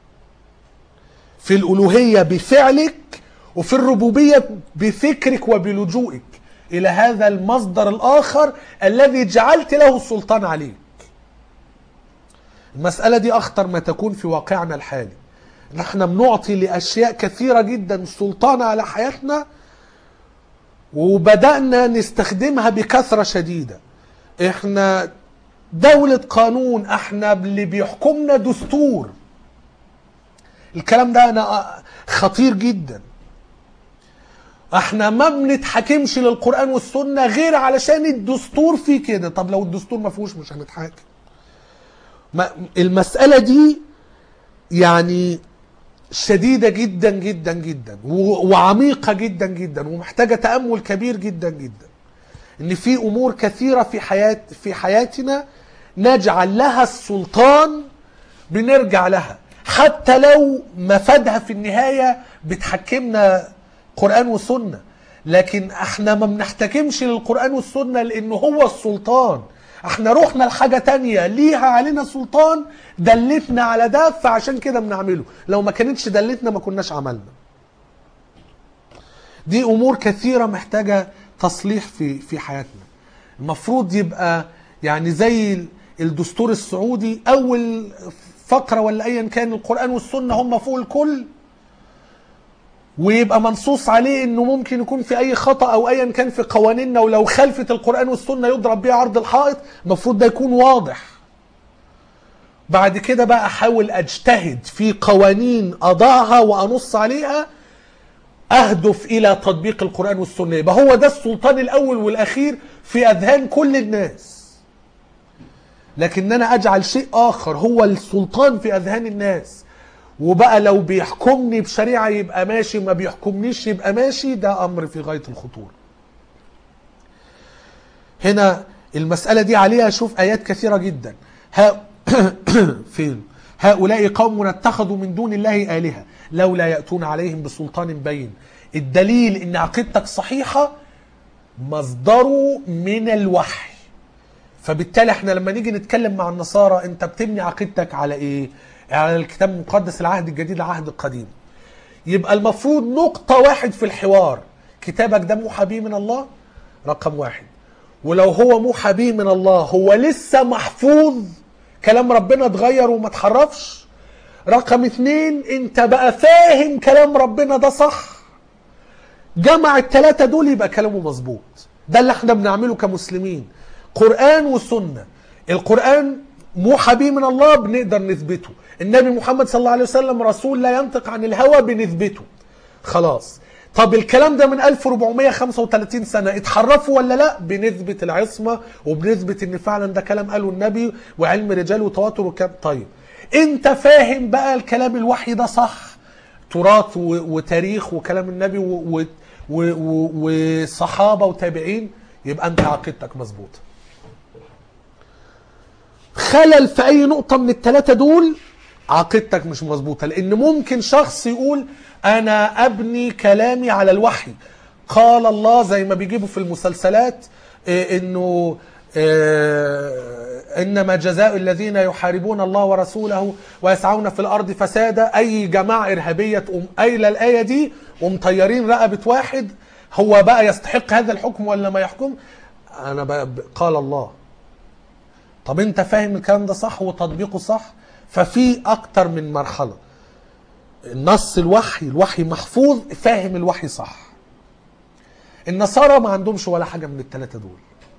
في الألوهية بفعلك وفي الربوبية بفكرك وبلجوئك إلى هذا المصدر الآخر الذي جعلت له السلطان عليك المسألة دي أخطر ما تكون في واقعنا الحالي نحن بنعطي لأشياء كثيرة جدا سلطان على حياتنا وبدأنا نستخدمها بكثرة شديدة احنا دولة قانون احنا اللي بيحكمنا دستور الكلام ده انا خطير جدا احنا ما بنتحاكمش للقرآن والسنة غير علشان الدستور فيه كده طب لو الدستور ما فيهوش مش هنتحاكم ما- المسألة دي يعني شديدة جدا جدا جدا و- وعميقة جدا جدا ومحتاجة تأمل كبير جدا جدا ان في امور كثيرة في حياة في حياتنا نجعل لها السلطان بنرجع لها حتى لو مفادها في النهاية بتحكمنا قرآن وسنة لكن احنا ما بنحتكمش للقرآن والسنة لانه هو السلطان احنا رحنا لحاجة تانية ليها علينا سلطان دلتنا على ده فعشان كده بنعمله لو ما كانتش دلتنا ما كناش عملنا دي امور كثيرة محتاجة تصليح في في حياتنا المفروض يبقى يعني زي الدستور السعودي اول فقرة ولا ايا كان القرآن والسنة هم فوق الكل ويبقى منصوص عليه انه ممكن يكون في اي خطا او ايا كان في قوانيننا ولو خلفت القران والسنه يضرب بيها عرض الحائط المفروض ده يكون واضح بعد كده بقى احاول اجتهد في قوانين اضعها وانص عليها اهدف الى تطبيق القران والسنه يبقى هو ده السلطان الاول والاخير في اذهان كل الناس لكن انا اجعل شيء اخر هو السلطان في اذهان الناس وبقى لو بيحكمني بشريعه يبقى ماشي ما بيحكمنيش يبقى ماشي ده امر في غايه الخطوره هنا المساله دي عليها شوف ايات كثيره جدا ها فين هؤلاء قوم اتخذوا من دون الله الهه لولا ياتون عليهم بسلطان بين الدليل ان عقيدتك صحيحه مصدره من الوحي فبالتالي احنا لما نيجي نتكلم مع النصارى انت بتبني عقيدتك على ايه على الكتاب المقدس العهد الجديد العهد القديم يبقى المفروض نقطة واحد في الحوار كتابك ده موحى به من الله رقم واحد ولو هو موحى به من الله هو لسه محفوظ كلام ربنا اتغير وما اتحرفش رقم اتنين انت بقى فاهم كلام ربنا ده صح جمع التلاتة دول يبقى كلامه مظبوط ده اللي احنا بنعمله كمسلمين قرآن وسنة القرآن موحى به من الله بنقدر نثبته النبي محمد صلى الله عليه وسلم رسول لا ينطق عن الهوى بنثبته خلاص طب الكلام ده من 1435 سنة اتحرفوا ولا لا بنثبت العصمة وبنثبت ان فعلا ده كلام قاله النبي وعلم رجال وتواتر وكلام طيب انت فاهم بقى الكلام الوحي ده صح تراث و- وتاريخ وكلام النبي و- و- و- و- وصحابة وتابعين يبقى انت عقيدتك مظبوطة خلل في اي نقطة من الثلاثة دول عقيدتك مش مظبوطة لان ممكن شخص يقول انا ابني كلامي على الوحي قال الله زي ما بيجيبوا في المسلسلات إيه، انه إيه، انما جزاء الذين يحاربون الله ورسوله ويسعون في الارض فسادا اي جماعه ارهابيه تقوم قايله الايه دي ومطيرين رقبه واحد هو بقى يستحق هذا الحكم ولا ما يحكم انا بقى ب- قال الله طب انت فاهم الكلام ده صح وتطبيقه صح ففي اكتر من مرحله النص الوحي الوحي محفوظ فاهم الوحي صح النصارى ما عندهمش ولا حاجه من الثلاثه دول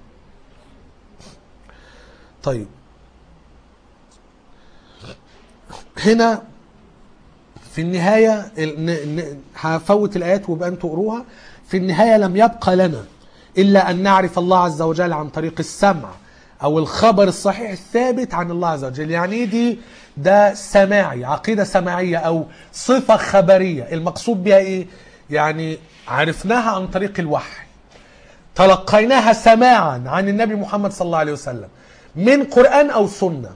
طيب هنا في النهاية ال- ن- ن- هفوت الآيات ويبقى أنتوا قروها في النهاية لم يبقى لنا إلا أن نعرف الله عز وجل عن طريق السمع أو الخبر الصحيح الثابت عن الله عز وجل يعني إيه دي ده سماعي عقيدة سماعية أو صفة خبرية المقصود بها إيه يعني عرفناها عن طريق الوحي تلقيناها سماعا عن النبي محمد صلى الله عليه وسلم من قرآن أو سنة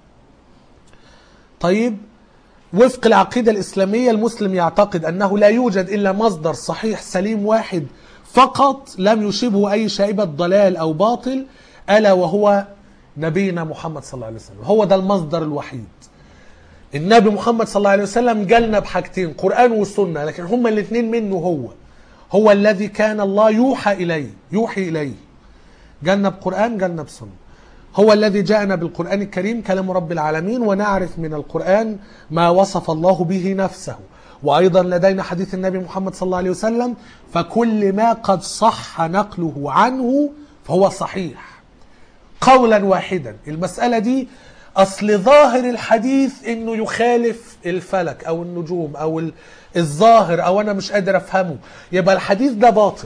طيب وفق العقيدة الإسلامية المسلم يعتقد أنه لا يوجد إلا مصدر صحيح سليم واحد فقط لم يشبه أي شائبة ضلال أو باطل ألا وهو نبينا محمد صلى الله عليه وسلم هو ده المصدر الوحيد النبي محمد صلى الله عليه وسلم جالنا بحاجتين قرآن والسنة لكن هما الاثنين منه هو هو الذي كان الله يوحى إليه يوحي إليه جالنا بقرآن جالنا بسنة هو الذي جاءنا بالقرآن الكريم كلام رب العالمين ونعرف من القرآن ما وصف الله به نفسه وأيضا لدينا حديث النبي محمد صلى الله عليه وسلم فكل ما قد صح نقله عنه فهو صحيح قولا واحدا المسألة دي أصل ظاهر الحديث إنه يخالف الفلك أو النجوم أو ال- الظاهر أو أنا مش قادر أفهمه يبقى الحديث ده باطل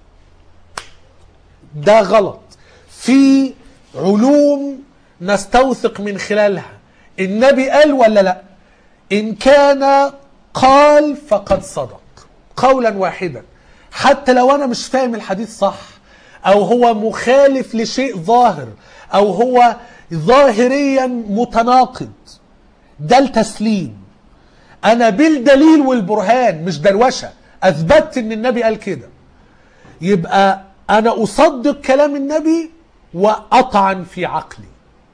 ده غلط في علوم نستوثق من خلالها النبي قال ولا لا إن كان قال فقد صدق قولا واحدا حتى لو أنا مش فاهم الحديث صح أو هو مخالف لشيء ظاهر أو هو ظاهريا متناقض ده التسليم أنا بالدليل والبرهان مش دروشة أثبتت إن النبي قال كده يبقى أنا أصدق كلام النبي وأطعن في عقلي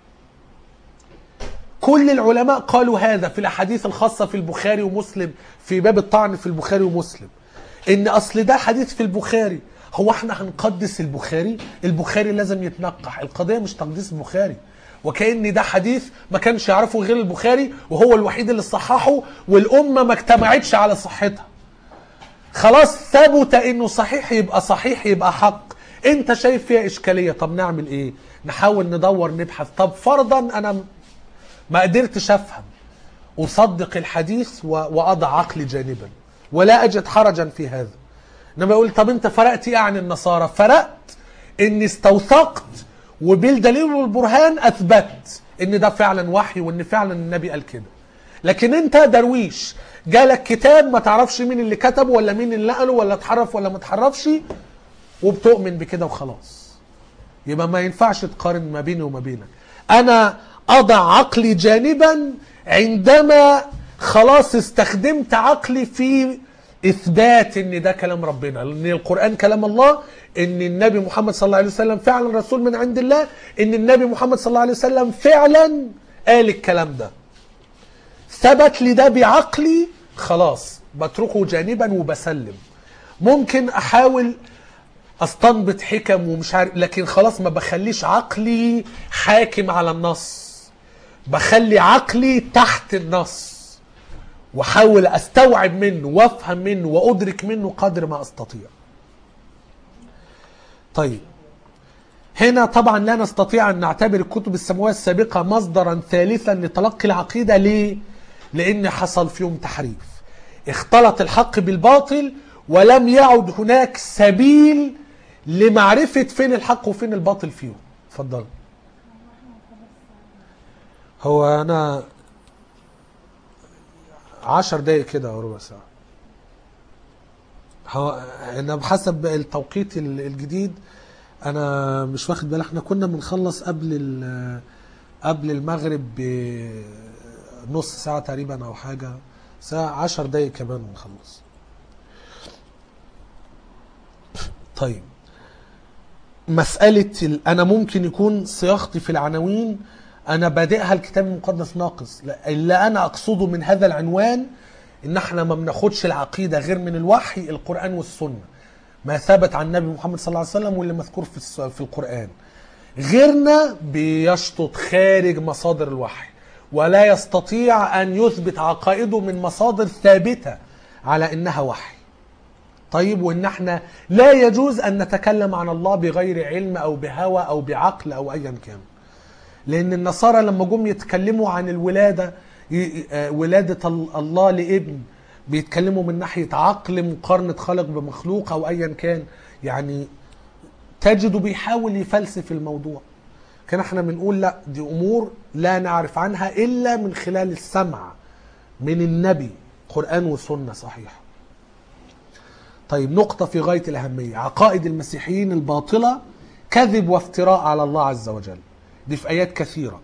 كل العلماء قالوا هذا في الاحاديث الخاصه في البخاري ومسلم في باب الطعن في البخاري ومسلم ان اصل ده حديث في البخاري هو احنا هنقدس البخاري البخاري لازم يتنقح القضيه مش تقديس البخاري وكأن ده حديث ما كانش يعرفه غير البخاري وهو الوحيد اللي صححه والأمة ما اجتمعتش على صحتها خلاص ثبت انه صحيح يبقى صحيح يبقى حق انت شايف فيها اشكاليه طب نعمل ايه نحاول ندور نبحث طب فرضا انا ما قدرتش افهم اصدق الحديث و- واضع عقلي جانبا ولا اجد حرجا في هذا انما يقول طب انت فرقت ايه عن النصارى فرقت اني استوثقت وبالدليل والبرهان اثبت ان ده فعلا وحي وان فعلا النبي قال كده لكن انت درويش جالك كتاب ما تعرفش مين اللي كتبه ولا مين اللي نقله ولا اتحرف ولا ما اتحرفش وبتؤمن بكده وخلاص يبقى ما ينفعش تقارن ما بيني وما بينك انا اضع عقلي جانبا عندما خلاص استخدمت عقلي في اثبات ان ده كلام ربنا ان القران كلام الله ان النبي محمد صلى الله عليه وسلم فعلا رسول من عند الله ان النبي محمد صلى الله عليه وسلم فعلا قال الكلام ده ثبت لي ده بعقلي خلاص بتركه جانبا وبسلم ممكن احاول استنبط حكم ومش عارف لكن خلاص ما بخليش عقلي حاكم على النص بخلي عقلي تحت النص واحاول استوعب منه وافهم منه وادرك منه قدر ما استطيع طيب هنا طبعا لا نستطيع ان نعتبر الكتب السماويه السابقه مصدرا ثالثا لتلقي العقيده ليه؟ لان حصل فيهم تحريف. اختلط الحق بالباطل ولم يعد هناك سبيل لمعرفه فين الحق وفين الباطل فيهم. اتفضل. هو انا عشر دقايق كده او ربع ساعه. هو انا بحسب التوقيت الجديد انا مش واخد بالي احنا كنا بنخلص قبل ال- قبل المغرب بنص ساعة تقريبا او حاجة ساعة عشر دقايق كمان ونخلص طيب مسألة ال- انا ممكن يكون صياغتي في العناوين انا بادئها الكتاب المقدس ناقص لا اللي انا اقصده من هذا العنوان ان احنا ما بناخدش العقيدة غير من الوحي القرآن والسنة ما ثبت عن النبي محمد صلى الله عليه وسلم واللي مذكور في الس- في القرآن غيرنا بيشطط خارج مصادر الوحي ولا يستطيع أن يثبت عقائده من مصادر ثابتة على إنها وحي طيب وإن احنا لا يجوز أن نتكلم عن الله بغير علم أو بهوى أو بعقل أو أيا كان لأن النصارى لما جم يتكلموا عن الولادة ي- آه، ولادة ال- الله لابن بيتكلموا من ناحية عقل مقارنة خلق بمخلوق أو أيا كان يعني تجده بيحاول يفلسف الموضوع كان احنا بنقول لا دي أمور لا نعرف عنها إلا من خلال السمع من النبي قرآن وسنة صحيحة طيب نقطة في غاية الأهمية عقائد المسيحيين الباطلة كذب وافتراء على الله عز وجل دي في آيات كثيرة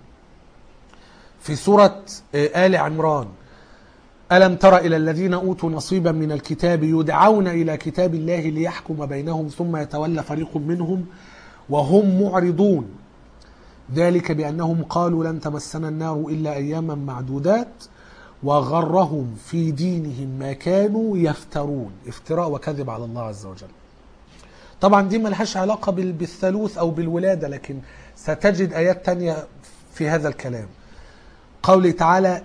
في سورة آه، آل عمران ألم تر إلى الذين أوتوا نصيبا من الكتاب يدعون إلى كتاب الله ليحكم بينهم ثم يتولى فريق منهم وهم معرضون ذلك بأنهم قالوا لن تمسنا النار إلا أياما معدودات وغرهم في دينهم ما كانوا يفترون افتراء وكذب على الله عز وجل طبعا دي ملهاش علاقة بال- بالثالوث أو بالولادة لكن ستجد آيات تانية في هذا الكلام قوله تعالى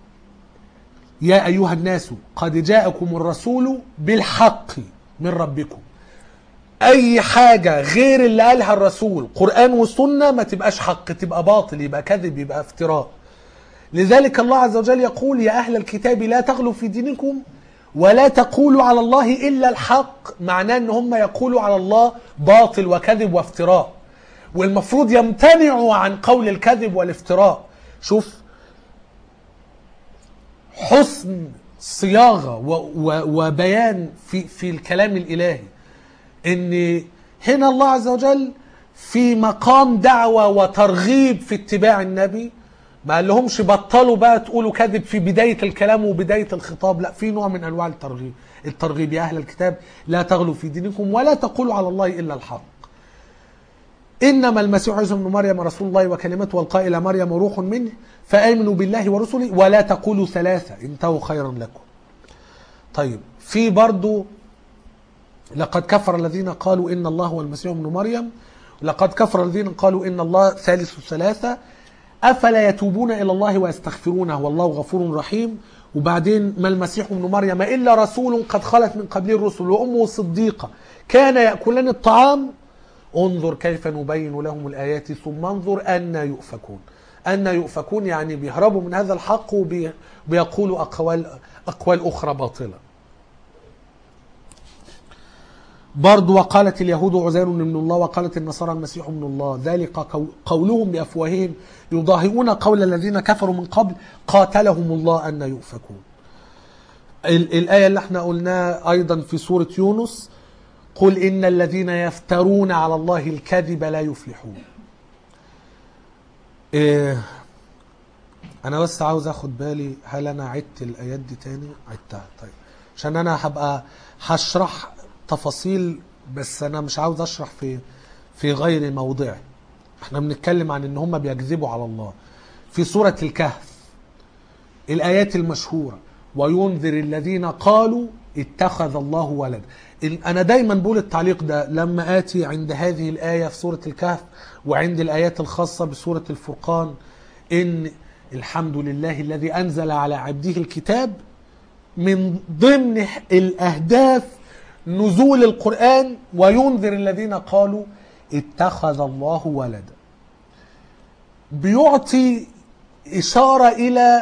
يا أيها الناس قد جاءكم الرسول بالحق من ربكم أي حاجة غير اللي قالها الرسول قرآن وسنة ما تبقاش حق تبقى باطل يبقى كذب يبقى افتراء لذلك الله عز وجل يقول يا أهل الكتاب لا تغلوا في دينكم ولا تقولوا على الله إلا الحق معناه أن هم يقولوا على الله باطل وكذب وافتراء والمفروض يمتنعوا عن قول الكذب والافتراء شوف حسن صياغه و و وبيان في في الكلام الالهي ان هنا الله عز وجل في مقام دعوه وترغيب في اتباع النبي ما قال لهمش بطلوا بقى تقولوا كذب في بدايه الكلام وبدايه الخطاب لا في نوع من انواع الترغيب الترغيب يا اهل الكتاب لا تغلوا في دينكم ولا تقولوا على الله الا الحق انما المسيح عيسى ابن مريم رسول الله وكلمته والقى الى مريم وروح منه فامنوا بالله ورسله ولا تقولوا ثلاثه انتهوا خيرا لكم. طيب في برضو لقد كفر الذين قالوا ان الله هو المسيح ابن مريم لقد كفر الذين قالوا ان الله ثالث ثلاثه افلا يتوبون الى الله ويستغفرونه والله غفور رحيم وبعدين ما المسيح ابن مريم الا رسول قد خلت من قبله الرسل وامه صديقه كان ياكلان الطعام انظر كيف نبين لهم الآيات ثم انظر أن يؤفكون أن يؤفكون يعني بيهربوا من هذا الحق وبيقولوا أقوال, أقوال أخرى باطلة برضو وقالت اليهود عزير من الله وقالت النصارى المسيح ابن الله ذلك قو- قولهم بأفواههم يضاهئون قول الذين كفروا من قبل قاتلهم الله أن يؤفكون ال- الآية اللي احنا قلناها أيضا في سورة يونس قل إن الذين يفترون على الله الكذب لا يفلحون إيه أنا بس عاوز أخد بالي هل أنا عدت الآيات دي تاني عدتها طيب عشان أنا هبقى هشرح تفاصيل بس أنا مش عاوز أشرح في في غير موضعه احنا بنتكلم عن ان هم بيكذبوا على الله في سورة الكهف الآيات المشهورة وينذر الذين قالوا اتخذ الله ولد ال- أنا دايما بقول التعليق ده لما آتي عند هذه الآية في سورة الكهف وعند الآيات الخاصة بسورة الفرقان إن الحمد لله الذي أنزل على عبده الكتاب من ضمن الأهداف نزول القرآن وينذر الذين قالوا اتخذ الله ولدا بيعطي إشارة إلى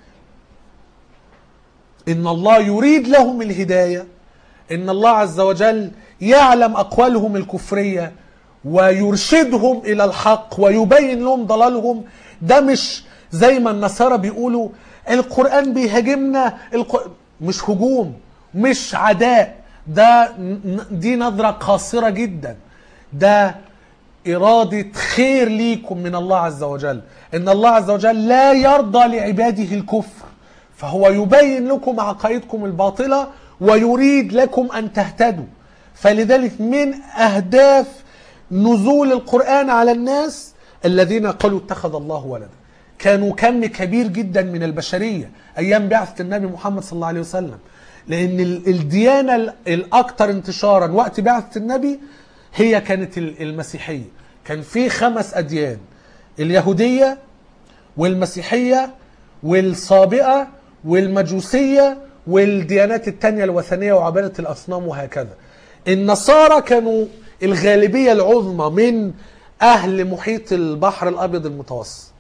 إن الله يريد لهم الهداية إن الله عز وجل يعلم أقوالهم الكفرية ويرشدهم إلى الحق ويبين لهم ضلالهم ده مش زي ما النصارى بيقولوا القرآن بيهاجمنا الق... مش هجوم مش عداء ده ن- دي نظرة قاصرة جدا ده إرادة خير ليكم من الله عز وجل إن الله عز وجل لا يرضى لعباده الكفر فهو يبين لكم عقائدكم الباطلة ويريد لكم أن تهتدوا فلذلك من أهداف نزول القرآن على الناس الذين قالوا اتخذ الله ولدا كانوا كم كبير جدا من البشرية أيام بعثة النبي محمد صلى الله عليه وسلم لأن ال- الديانة ال- الأكثر انتشارا وقت بعثة النبي هي كانت ال- المسيحية كان في خمس أديان اليهودية والمسيحية والصابئة والمجوسية والديانات التانية الوثنية وعبادة الأصنام وهكذا النصارى كانوا الغالبية العظمى من أهل محيط البحر الأبيض المتوسط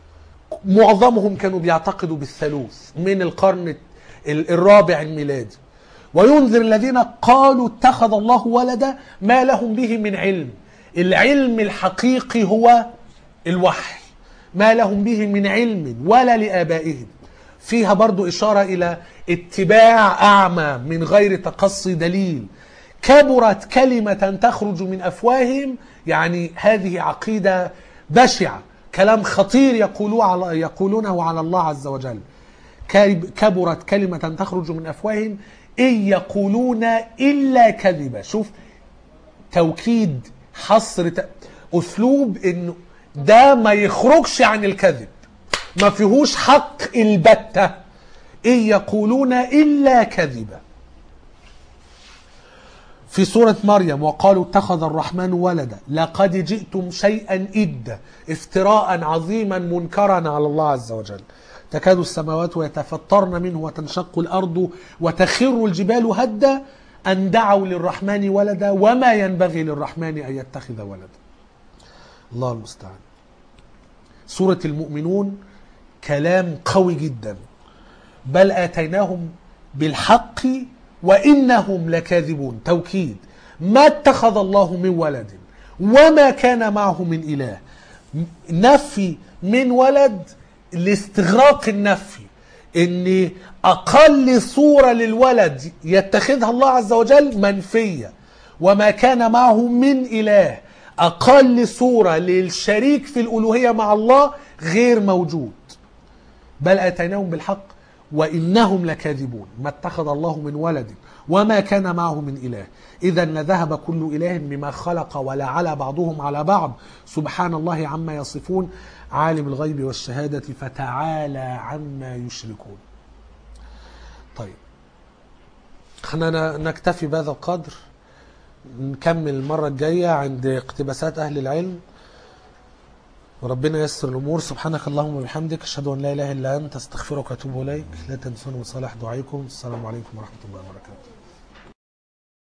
معظمهم كانوا بيعتقدوا بالثالوث من القرن ال- الرابع الميلادي وينذر الذين قالوا اتخذ الله ولدا ما لهم به من علم العلم الحقيقي هو الوحي ما لهم به من علم ولا لآبائهم فيها برضو إشارة إلى اتباع أعمى من غير تقصي دليل كبرت كلمة تخرج من أفواههم يعني هذه عقيدة بشعة كلام خطير يقولوه على يقولونه على الله عز وجل كاب- كبرت كلمة تخرج من أفواههم إن يقولون إلا كذبا شوف توكيد حصر ت... أسلوب إنه ده ما يخرجش عن الكذب ما فيهوش حق البتة إن يقولون إلا كذبا في سورة مريم وقالوا اتخذ الرحمن ولدا لقد جئتم شيئا إدا افتراء عظيما منكرا على الله عز وجل تكاد السماوات يتفطرن منه وتنشق الأرض وتخر الجبال هدا أن دعوا للرحمن ولدا وما ينبغي للرحمن أن يتخذ ولدا الله المستعان سورة المؤمنون كلام قوي جدا بل آتيناهم بالحق وإنهم لكاذبون توكيد ما اتخذ الله من ولد وما كان معه من إله نفي من ولد لاستغراق النفي ان اقل صورة للولد يتخذها الله عز وجل منفية وما كان معه من اله اقل صورة للشريك في الالوهية مع الله غير موجود بل اتيناهم بالحق وانهم لكاذبون ما اتخذ الله من ولد وما كان معه من اله اذا لذهب كل اله بما خلق ولا على بعضهم على بعض سبحان الله عما يصفون عالم الغيب والشهاده فتعالى عما يشركون طيب احنا نكتفي بهذا القدر نكمل المره الجايه عند اقتباسات اهل العلم وربنا ييسر الامور سبحانك اللهم وبحمدك اشهد ان لا اله الا انت استغفرك واتوب اليك لا تنسوني من صالح دعائكم السلام عليكم ورحمه الله وبركاته